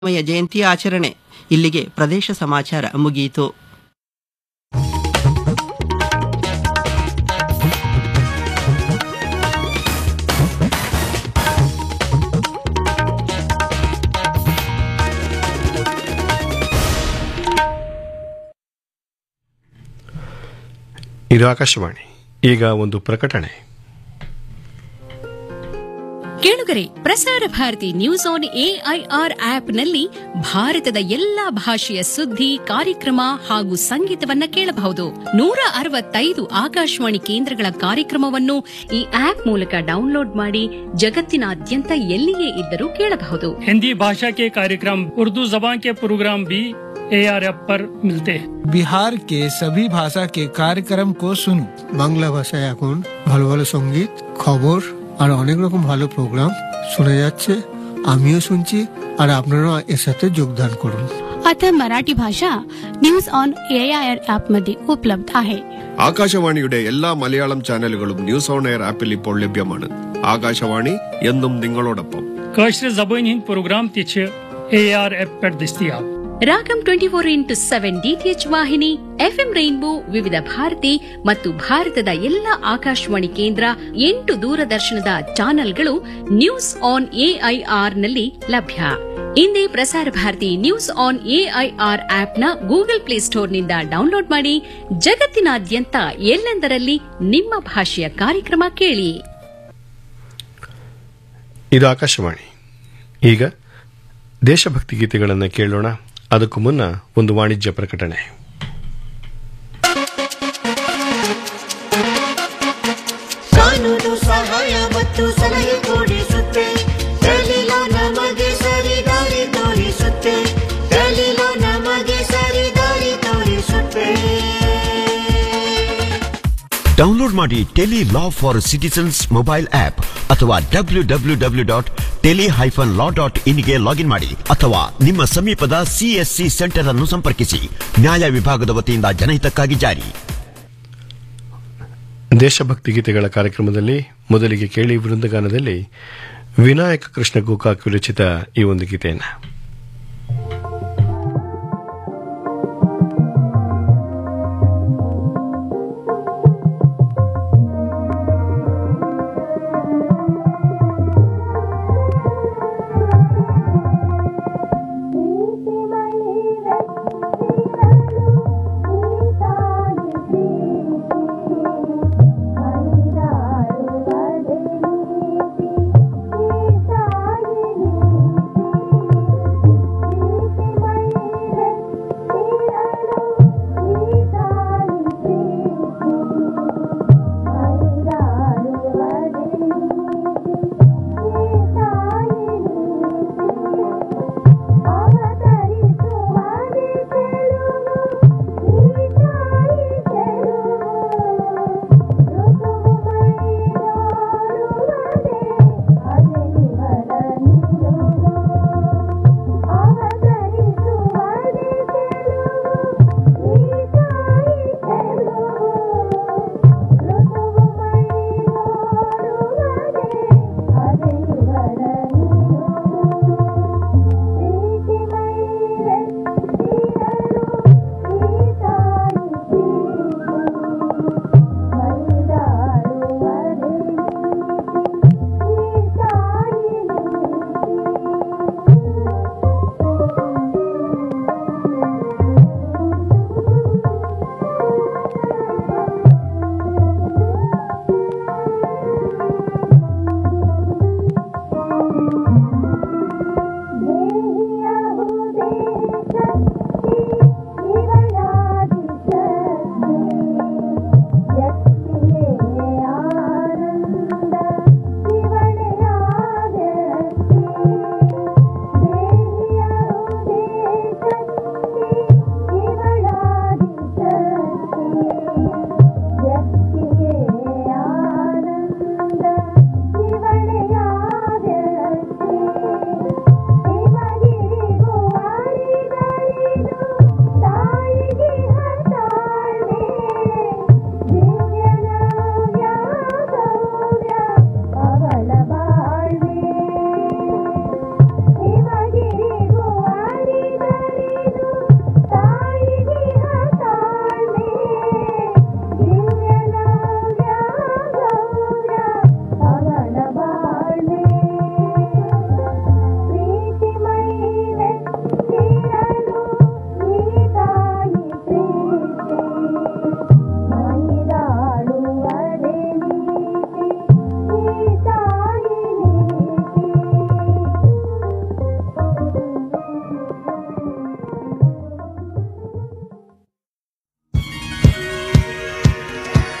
ಮಯ ಜಯಂತಿ ಆಚರಣೆ ಇಲ್ಲಿಗೆ ಪ್ರದೇಶ ಸಮಾಚಾರ ಮುಗಿಯಿತು ಇದು ಆಕಾಶವಾಣಿ ಈಗ ಒಂದು ಪ್ರಕಟಣೆ ಕೇಳುಗರೆ ಪ್ರಸಾರ ಭಾರತಿ ನ್ಯೂಸ್ ಆನ್ ಎಐಆರ್ ಆಪ್ನಲ್ಲಿ ಭಾರತದ ಎಲ್ಲಾ ಭಾಷೆಯ ಸುದ್ದಿ ಕಾರ್ಯಕ್ರಮ ಹಾಗೂ ಸಂಗೀತವನ್ನ ಕೇಳಬಹುದು ನೂರ ಅರವತ್ತೈದು ಆಕಾಶವಾಣಿ ಕೇಂದ್ರಗಳ ಕಾರ್ಯಕ್ರಮವನ್ನು ಈ ಆಪ್ ಮೂಲಕ ಡೌನ್ಲೋಡ್ ಮಾಡಿ ಜಗತ್ತಿನಾದ್ಯಂತ ಎಲ್ಲಿಯೇ ಇದ್ದರೂ ಕೇಳಬಹುದು हिंदी भाषा के कार्यक्रम उर्दू जबान के प्रोग्राम भी ए आर एफ पर मिलते हैं বিহার কে সভি ভাষা কে কার্যক্রম কো শুনু বাংলা ভাষায় এখন ভালো ভালো সঙ্গীত খবর আর অনেক রকম ভালো প্রোগ্রাম শোনা যাচ্ছে আমিও শুনছি আর আপনারাও এর সাথে যোগদান করুন आता मराठी भाषा news on A I R ആപ്मध्ये उपलब्ध आहे ആകാശവാണിയുടെ എല്ലാ മലയാളം ചാനലുകളും ന്യൂസ് ഓൺ എയർ ആപ്പിൽ ഇപ്പോൾ ലഭ്യമാണ് ആകാശവാണി എന്നും നിങ്ങളോടൊപ്പം काशर जबान हिंद प्रोग्राम तिछ ए आर एफ पर दस्तियाब Ragam twenty four into seven DTH ವಾಹಿನಿ ಎಫ್ಎಂ ರೈನ್ಬೋ ವಿವಿಧ ಭಾರತಿ ಮತ್ತು ಭಾರತದ ಎಲ್ಲ ಆಕಾಶವಾಣಿ ಕೇಂದ್ರ ಎಂಟು ದೂರದರ್ಶನದ ಚಾನೆಲ್ಗಳು ನ್ಯೂಸ್ ಆನ್ ಎಐಆರ್ ನಲ್ಲಿ ಲಭ್ಯ ಇಂದೇ Prasar Bharati news on AIR ಆಪ್ನ ಗೂಗಲ್ ಪ್ಲೇಸ್ಟೋರ್ನಿಂದ ಡೌನ್ಲೋಡ್ ಮಾಡಿ ಜಗತ್ತಿನಾದ್ಯಂತ ಎಲ್ಲೆಂದರಲ್ಲಿ ನಿಮ್ಮ ಭಾಷೆಯ ಕಾರ್ಯಕ್ರಮ ಕೇಳಿ ಇದು ಆಕಾಶವಾಣಿ ಈಗ ದೇಶಭಕ್ತಿ ಗೀತೆಗಳನ್ನು ಕೇಳೋಣ ಅದಕ್ಕೂ ಮುನ್ನ ಒಂದು ವಾಣಿಜ್ಯ ಪ್ರಕಟಣೆ ಕಾನೂನು ಸಹಾಯ ಮತ್ತು ಸಲಹೆ ಕೊಡಿಸುತ್ತೆ ದಲಿಲ ನಮಗೆ ಸರಿ ದಾರಿ ತೋರಿಸುತ್ತೆ ದಲಿಲ ನಮಗೆ ಸರಿ ದಾರಿ ತೋರಿಸುತ್ತೆ ಡೌನ್ಲೋಡ್ ಮಾಡಿ tele law for citizens mobile app ಅಥವಾ W W W dot tele hyphen law dot ಇನ್ಗೆ ಲಾಗಿನ್ ಮಾಡಿ ಅಥವಾ ನಿಮ್ಮ ಸಮೀಪದ ಸಿಎಸ್ಸಿ ಸೆಂಟರ್ ಅನ್ನು ಸಂಪರ್ಕಿಸಿ ನ್ಯಾಯ ವಿಭಾಗದ ವತಿಯಿಂದ ಜನಹಿತಕ್ಕಾಗಿ ಜಾರಿ ದೇಶಭಕ್ತಿ ಗೀತೆಗಳ ಕಾರ್ಯಕ್ರಮದಲ್ಲಿ ಮೊದಲಿಗೆ ಕೇಳಿ ವೃಂದಗಾನದಲ್ಲಿ ವಿನಾಯಕ ಕೃಷ್ಣ ಗೋಕಾಕ್ ವಿರಚಿತ ಈ ಒಂದು ಗೀತೆಯನ್ನು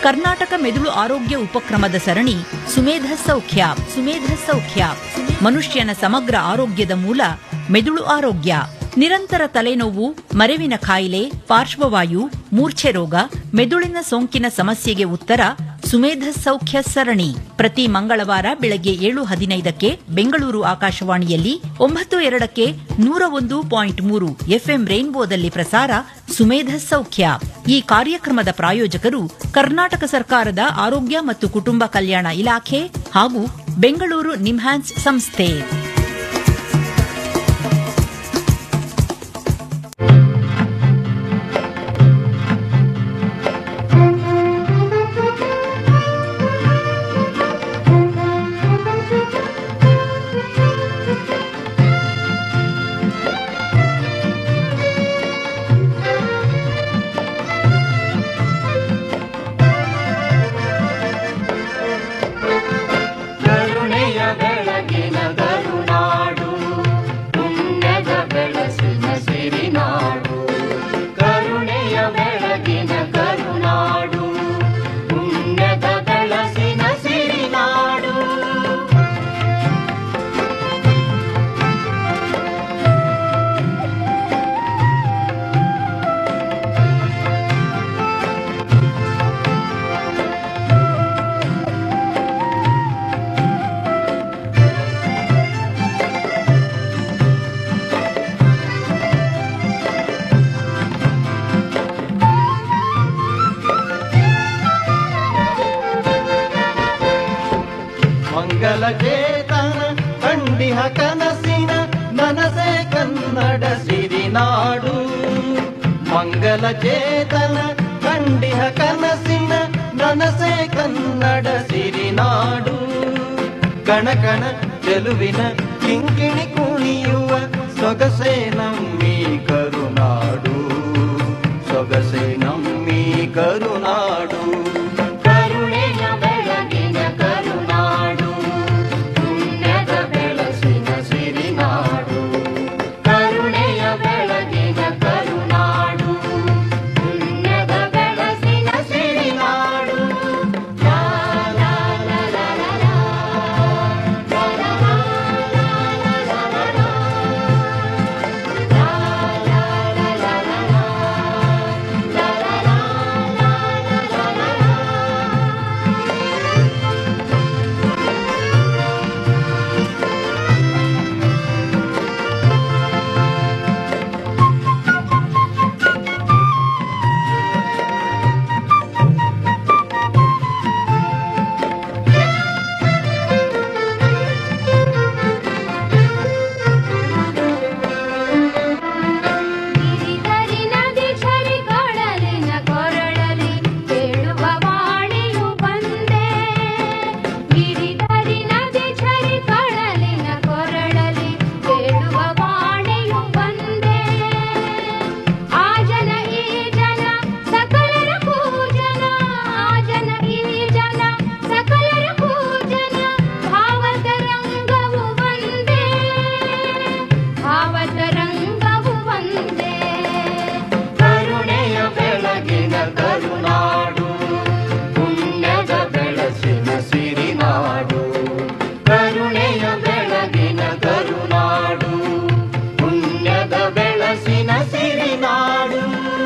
ಕರ್ನಾಟಕ ಮೆದುಳು ಆರೋಗ್ಯ ಉಪಕ್ರಮದ ಸರಣಿ ಸುಮೇಧ ಸೌಖ್ಯ ಸುಮೇಧ ಸೌಖ್ಯ ಮನುಷ್ಯನ ಸಮಗ್ರ ಆರೋಗ್ಯದ ಮೂಲ ಮೆದುಳು ಆರೋಗ್ಯ ನಿರಂತರ ತಲೆನೋವು ಮರೆವಿನ ಕಾಯಿಲೆ ಪಾರ್ಶ್ವವಾಯು ಮೂರ್ಛೆ ರೋಗ ಮೆದುಳಿನ ಸೋಂಕಿನ ಸಮಸ್ಯೆಗೆ ಉತ್ತರ ಸುಮೇಧ ಸೌಖ್ಯ ಸರಣಿ ಪ್ರತಿ ಮಂಗಳವಾರ ಬೆಳಗ್ಗೆ ಏಳು ಹದಿನೈದಕ್ಕೆ ಬೆಂಗಳೂರು ಆಕಾಶವಾಣಿಯಲ್ಲಿ ಒಂಬತ್ತು ಎರಡಕ್ಕೆ ನೂರ ಒಂದು ಪಾಯಿಂಟ್ ಮೂರು ಎಫ್ಎಂ ರೈನ್ಬೋದಲ್ಲಿ ಪ್ರಸಾರ ಸುಮೇಧ ಸೌಖ್ಯ ಈ ಕಾರ್ಯಕ್ರಮದ ಪ್ರಾಯೋಜಕರು ಕರ್ನಾಟಕ ಸರ್ಕಾರದ ಆರೋಗ್ಯ ಮತ್ತು ಕುಟುಂಬ ಕಲ್ಯಾಣ ಇಲಾಖೆ ಹಾಗೂ ಬೆಂಗಳೂರು ನಿಮ್ಹಾನ್ಸ್ ಸಂಸ್ಥೆ ಕರುಣೆಯ ಬೆಳಗಿನ ಕರುನಾಡು ಪುಣ್ಯದ ಬೆಳಸಿನ ಸಿರಿನಾಡು ಕರುಣೆಯ ಬೆಳಗಿನ ಕರುನಾಡು ಪುಣ್ಯದ ಬೆಳಸಿನ ಸಿರಿನಾಡು ಮಂಗಲ ಚೇತನ ಕಂಡಿಹ ಕನಸಿನ ನನಸೆ ಕನ್ನಡ ಸಿರಿನಾಡು ಮಂಗಲ ಚೇತನ ಕಂಡಿಹ ಕನಸಿನ ನನಸೆ ಕನ್ನಡ ಸಿರಿನಾಡು ಕಣಕಣ ಚೆಲುವಿನ ಕಿಂಕಿಣಿ ಕುಣಿಯುವ ಸೊಗಸೆ ನಮ್ಮಿ ಕರುನಾಡು ಸೊಗಸೆ ನಮ್ಮಿ ಕರುನಾಡು ಕರುಣೆಯ ಬೆಳಗಿನ ಕರುನಾಡು ಪುಣ್ಯದ ಬೆಳಸಿನ ಸಿರಿನಾಡು ಕರುಣೆಯ ಬೆಳಗಿನ ಕರುನಾಡು ಪುಣ್ಯದ ಬೆಳಸಿನ ಸಿರಿನಾಡು ಲಾ ಲಾ ಲಾ ಲಾ ಲಾ ಲಾ. ಲಾ ಲಾ ಲಾ ಲಾ ಲಾ ಲಾ ಲಾ. ಲಾ ಲಾ ಲಾ ಲಾ ಲಾ ಲಾ. ಲಾ ಲಾ ಲಾ ಲಾ ಲಾ ಲಾ ಲಾ. ಗಿರಿಧರಿ ನದಿ ಝರಿ ಕೊಳಲಿನ ಕೊರಳಲಿ ಕೇಳುವ ವಾಣಿಯು ಬಂದೆ ಗಿರಿಧರಿ ನದಿ ಝರಿ ಕೊಳಲಿನ ಕೊರಳಲಿ ಕೇಳುವ ವಾಣಿಯು ಬಂದೆ ಆ ಜನ ಈ ಜನ ಸಕಲರ ಪೂಜನ ಆ ಜನ ಈ ಜನ ಸಕಲರ ಪೂಜನ ಭಾವತರಂಗವು ಬಂದೆ ಭಾವತರಂಗವು ಒಂದೇ ಕರುಣೆಯ ಬೆಳಗಿನ ಕರುನಾಡು ಪುಣ್ಯದ ಬೆಳಸಿನ ಸಿರಿನಾಡು ಕರುಣೆಯ ಬೆಳಗಿನ ಕರುನಾಡು ಪುಣ್ಯದ ಬೆಳಸಿನ ಸಿರಿನಾಡು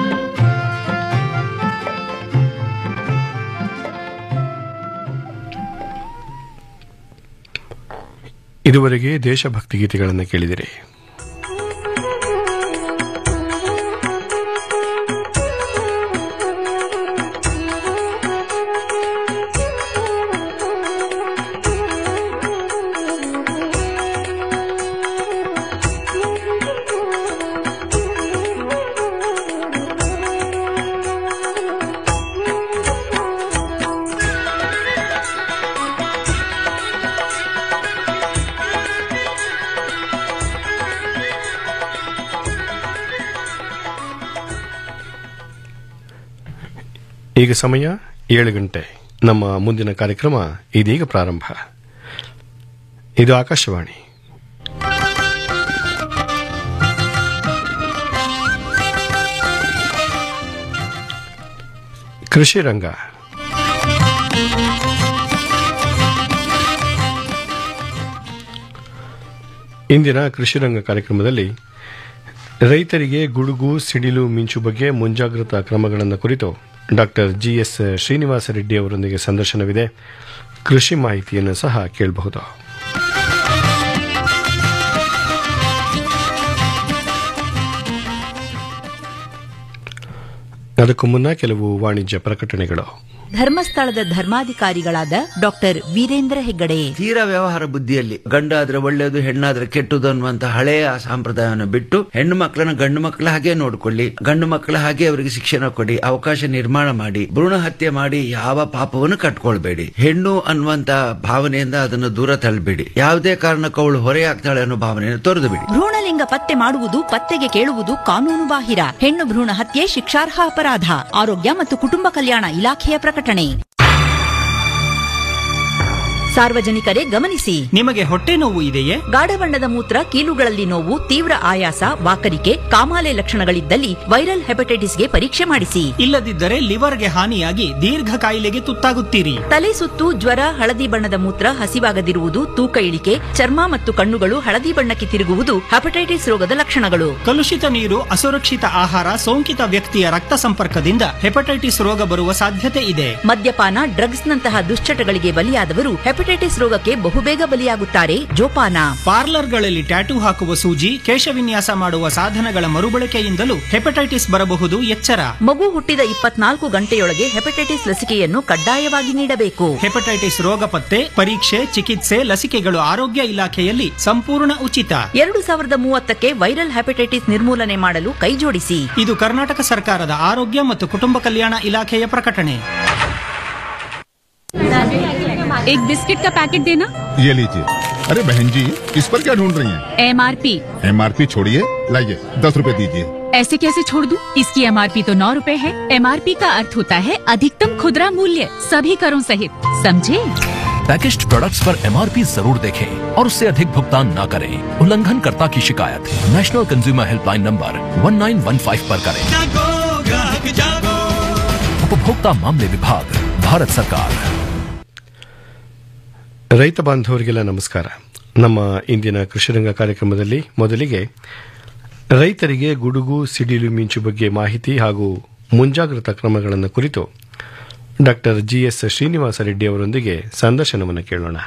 ಇದುವರೆಗೆ ದೇಶಭಕ್ತಿ ಗೀತೆಗಳನ್ನು ಕೇಳಿದಿರಿ ಈಗ ಸಮಯ ಏಳು ಗಂಟೆ ನಮ್ಮ ಮುಂದಿನ ಕಾರ್ಯಕ್ರಮ ಇದೀಗ ಪ್ರಾರಂಭ ಇದು ಆಕಾಶವಾಣಿ ಕೃಷಿ ರಂಗ ಇಂದಿನ ಕೃಷಿ ರಂಗ ಕಾರ್ಯಕ್ರಮದಲ್ಲಿ ರೈತರಿಗೆ ಗುಡುಗು ಸಿಡಿಲು ಮಿಂಚು ಬಗ್ಗೆ ಮುಂಜಾಗ್ರತಾ ಕ್ರಮಗಳನ್ನು ಕುರಿತು ಡಾಕ್ಟರ್ ಜಿಎಸ್ ಶ್ರೀನಿವಾಸ ರೆಡ್ಡಿ ಅವರೊಂದಿಗೆ ಸಂದರ್ಶನವಿದೆ ಕೃಷಿ ಮಾಹಿತಿಯನ್ನು ಸಹ ಕೇಳಬಹುದು ಅದಕ್ಕೂ ಮುನ್ನ ಕೆಲವು ವಾಣಿಜ್ಯ ಪ್ರಕಟಣೆಗಳು ಧರ್ಮಸ್ಥಳದ ಧರ್ಮಾಧಿಕಾರಿಗಳಾದ ಡಾಕ್ಟರ್ ವೀರೇಂದ್ರ ಹೆಗ್ಗಡೆ ತೀರಾ ವ್ಯವಹಾರ ಬುದ್ಧಿಯಲ್ಲಿ ಗಂಡಾದ್ರೆ ಒಳ್ಳೆಯದು ಹೆಣ್ಣಾದ್ರೆ ಕೆಟ್ಟದು ಅನ್ನುವಂತ ಹಳೆಯ ಸಂಪ್ರದಾಯವನ್ನು ಬಿಟ್ಟು ಹೆಣ್ಣು ಮಕ್ಕಳನ್ನ ಗಂಡು ಮಕ್ಕಳ ಹಾಗೆ ನೋಡ್ಕೊಳ್ಳಿ ಗಂಡು ಮಕ್ಕಳ ಹಾಗೆ ಅವರಿಗೆ ಶಿಕ್ಷಣ ಕೊಡಿ ಅವಕಾಶ ನಿರ್ಮಾಣ ಮಾಡಿ ಭ್ರೂಣ ಹತ್ಯೆ ಮಾಡಿ ಯಾವ ಪಾಪವನ್ನು ಕಟ್ಕೊಳ್ಬೇಡಿ ಹೆಣ್ಣು ಅನ್ನುವಂತ ಭಾವನೆಯಿಂದ ಅದನ್ನು ದೂರ ತಳ್ಳಬೇಡಿ ಯಾವುದೇ ಕಾರಣಕ್ಕೂ ಅವಳು ಹೊರೆಯಾಗ್ತಾಳೆ ಅನ್ನೋ ಭಾವನೆಯನ್ನು ತೊರೆದು ಬಿಡಿ ಭ್ರೂಣಲಿಂಗ ಪತ್ತೆ ಮಾಡುವುದು ಪತ್ತೆಗೆ ಕೇಳುವುದು ಕಾನೂನು ಬಾಹಿರ ಹೆಣ್ಣು ಭ್ರೂಣ ಹತ್ಯೆ ಶಿಕ್ಷಾರ್ಹ ಅಪರಾಧ ಆರೋಗ್ಯ ಮತ್ತು ಕುಟುಂಬ ಕಲ್ಯಾಣ ಇಲಾಖೆಯ ಪ್ರಕಟಣೆ ಸಾರ್ವಜನಿಕರೇ ಗಮನಿಸಿ ನಿಮಗೆ ಹೊಟ್ಟೆ ನೋವು ಇದೆಯೇ ಗಾಢ ಬಣ್ಣದ ಮೂತ್ರ ಕೀಲುಗಳಲ್ಲಿ ನೋವು ತೀವ್ರ ಆಯಾಸ ವಾಕರಿಕೆ ಕಾಮಾಲೆ ಲಕ್ಷಣಗಳಿದ್ದಲ್ಲಿ ವೈರಲ್ ಹೆಪಟೈಟಿಸ್ಗೆ ಪರೀಕ್ಷೆ ಮಾಡಿಸಿ ಇಲ್ಲದಿದ್ದರೆ ಲಿವರ್ಗೆ ಹಾನಿಯಾಗಿ ದೀರ್ಘ ಕಾಯಿಲೆಗೆ ತುತ್ತಾಗುತ್ತೀರಿ ತಲೆ ಸುತ್ತು ಜ್ವರ ಹಳದಿ ಬಣ್ಣದ ಮೂತ್ರ ಹಸಿವಾಗದಿರುವುದು ತೂಕ ಇಳಿಕೆ ಚರ್ಮ ಮತ್ತು ಕಣ್ಣುಗಳು ಹಳದಿ ಬಣ್ಣಕ್ಕೆ ತಿರುಗುವುದು ಹೆಪಟೈಟಿಸ್ ರೋಗದ ಲಕ್ಷಣಗಳು ಕಲುಷಿತ ನೀರು ಅಸುರಕ್ಷಿತ ಆಹಾರ ಸೋಂಕಿತ ವ್ಯಕ್ತಿಯ ರಕ್ತ ಸಂಪರ್ಕದಿಂದ ಹೆಪಟೈಟಿಸ್ ರೋಗ ಬರುವ ಸಾಧ್ಯತೆ ಇದೆ ಮದ್ಯಪಾನ ಡ್ರಗ್ಸ್ ನಂತಹ ದುಶ್ಚಟಗಳಿಗೆ ಬಲಿಯಾದವರು ಹೆಪಟೈಟಿಸ್ ರೋಗಕ್ಕೆ ಬಹುಬೇಗ ಬಲಿಯಾಗುತ್ತಾರೆ ಜೋಪಾನ ಪಾರ್ಲರ್ಗಳಲ್ಲಿ ಟ್ಯಾಟೂ ಹಾಕುವ ಸೂಜಿ ಕೇಶವಿನ್ಯಾಸ ಮಾಡುವ ಸಾಧನಗಳ ಮರುಬಳಕೆಯಿಂದಲೂ ಹೆಪಟೈಟಿಸ್ ಬರಬಹುದು ಎಚ್ಚರ ಮಗು ಹುಟ್ಟಿದ ಇಪ್ಪತ್ನಾಲ್ಕು ಗಂಟೆಯೊಳಗೆ ಹೆಪಟೈಟಿಸ್ ಲಸಿಕೆಯನ್ನು ಕಡ್ಡಾಯವಾಗಿ ನೀಡಬೇಕು ಹೆಪಟೈಟಿಸ್ ರೋಗ ಪತ್ತೆ ಪರೀಕ್ಷೆ ಚಿಕಿತ್ಸೆ ಲಸಿಕೆಗಳು ಆರೋಗ್ಯ ಇಲಾಖೆಯಲ್ಲಿ ಸಂಪೂರ್ಣ ಉಚಿತ ಎರಡು ಸಾವಿರದ ಮೂವತ್ತಕ್ಕೆ ವೈರಲ್ ಹೆಪಟೈಟಿಸ್ ನಿರ್ಮೂಲನೆ ಮಾಡಲು ಕೈಜೋಡಿಸಿ ಇದು ಕರ್ನಾಟಕ ಸರ್ಕಾರದ ಆರೋಗ್ಯ ಮತ್ತು ಕುಟುಂಬ ಕಲ್ಯಾಣ ಇಲಾಖೆಯ ಪ್ರಕಟಣೆ एक बिस्किट का पैकेट देना ये लीजिए अरे बहन जी इस पर क्या ढूंढ रही हैं? एमआरपी एमआरपी छोड़िए लाइए दस रुपए दीजिए ऐसे कैसे छोड़ दूं? इसकी एमआरपी तो नौ रूपए है एमआरपी का अर्थ होता है अधिकतम खुदरा मूल्य सभी करों सहित समझे पैकेज्ड प्रोडक्ट्स पर एमआरपी जरूर देखें और उससे अधिक भुगतान न करें उल्लंघनकर्ता की शिकायत नेशनल कंज्यूमर हेल्पलाइन नंबर 1915 पर करें उपभोक्ता मामले विभाग भारत सरकार ರೈತ ಬಾಂಧವರಿಗೆಲ್ಲ ನಮಸ್ಕಾರ ನಮ್ಮ ಇಂದಿನ ಕೃಷಿರಂಗ ಕಾರ್ಯಕ್ರಮದಲ್ಲಿ ಮೊದಲಿಗೆ ರೈತರಿಗೆ ಗುಡುಗು ಸಿಡಿಲು ಮಿಂಚು ಬಗ್ಗೆ ಮಾಹಿತಿ ಹಾಗೂ ಮುಂಜಾಗ್ರತಾ ಕ್ರಮಗಳನ್ನು ಕುರಿತು ಡಾಕ್ಟರ್ ಜಿಎಸ್ ಶ್ರೀನಿವಾಸ ರೆಡ್ಡಿ ಅವರೊಂದಿಗೆ ಸಂದರ್ಶನವನ್ನು ಕೇಳೋಣ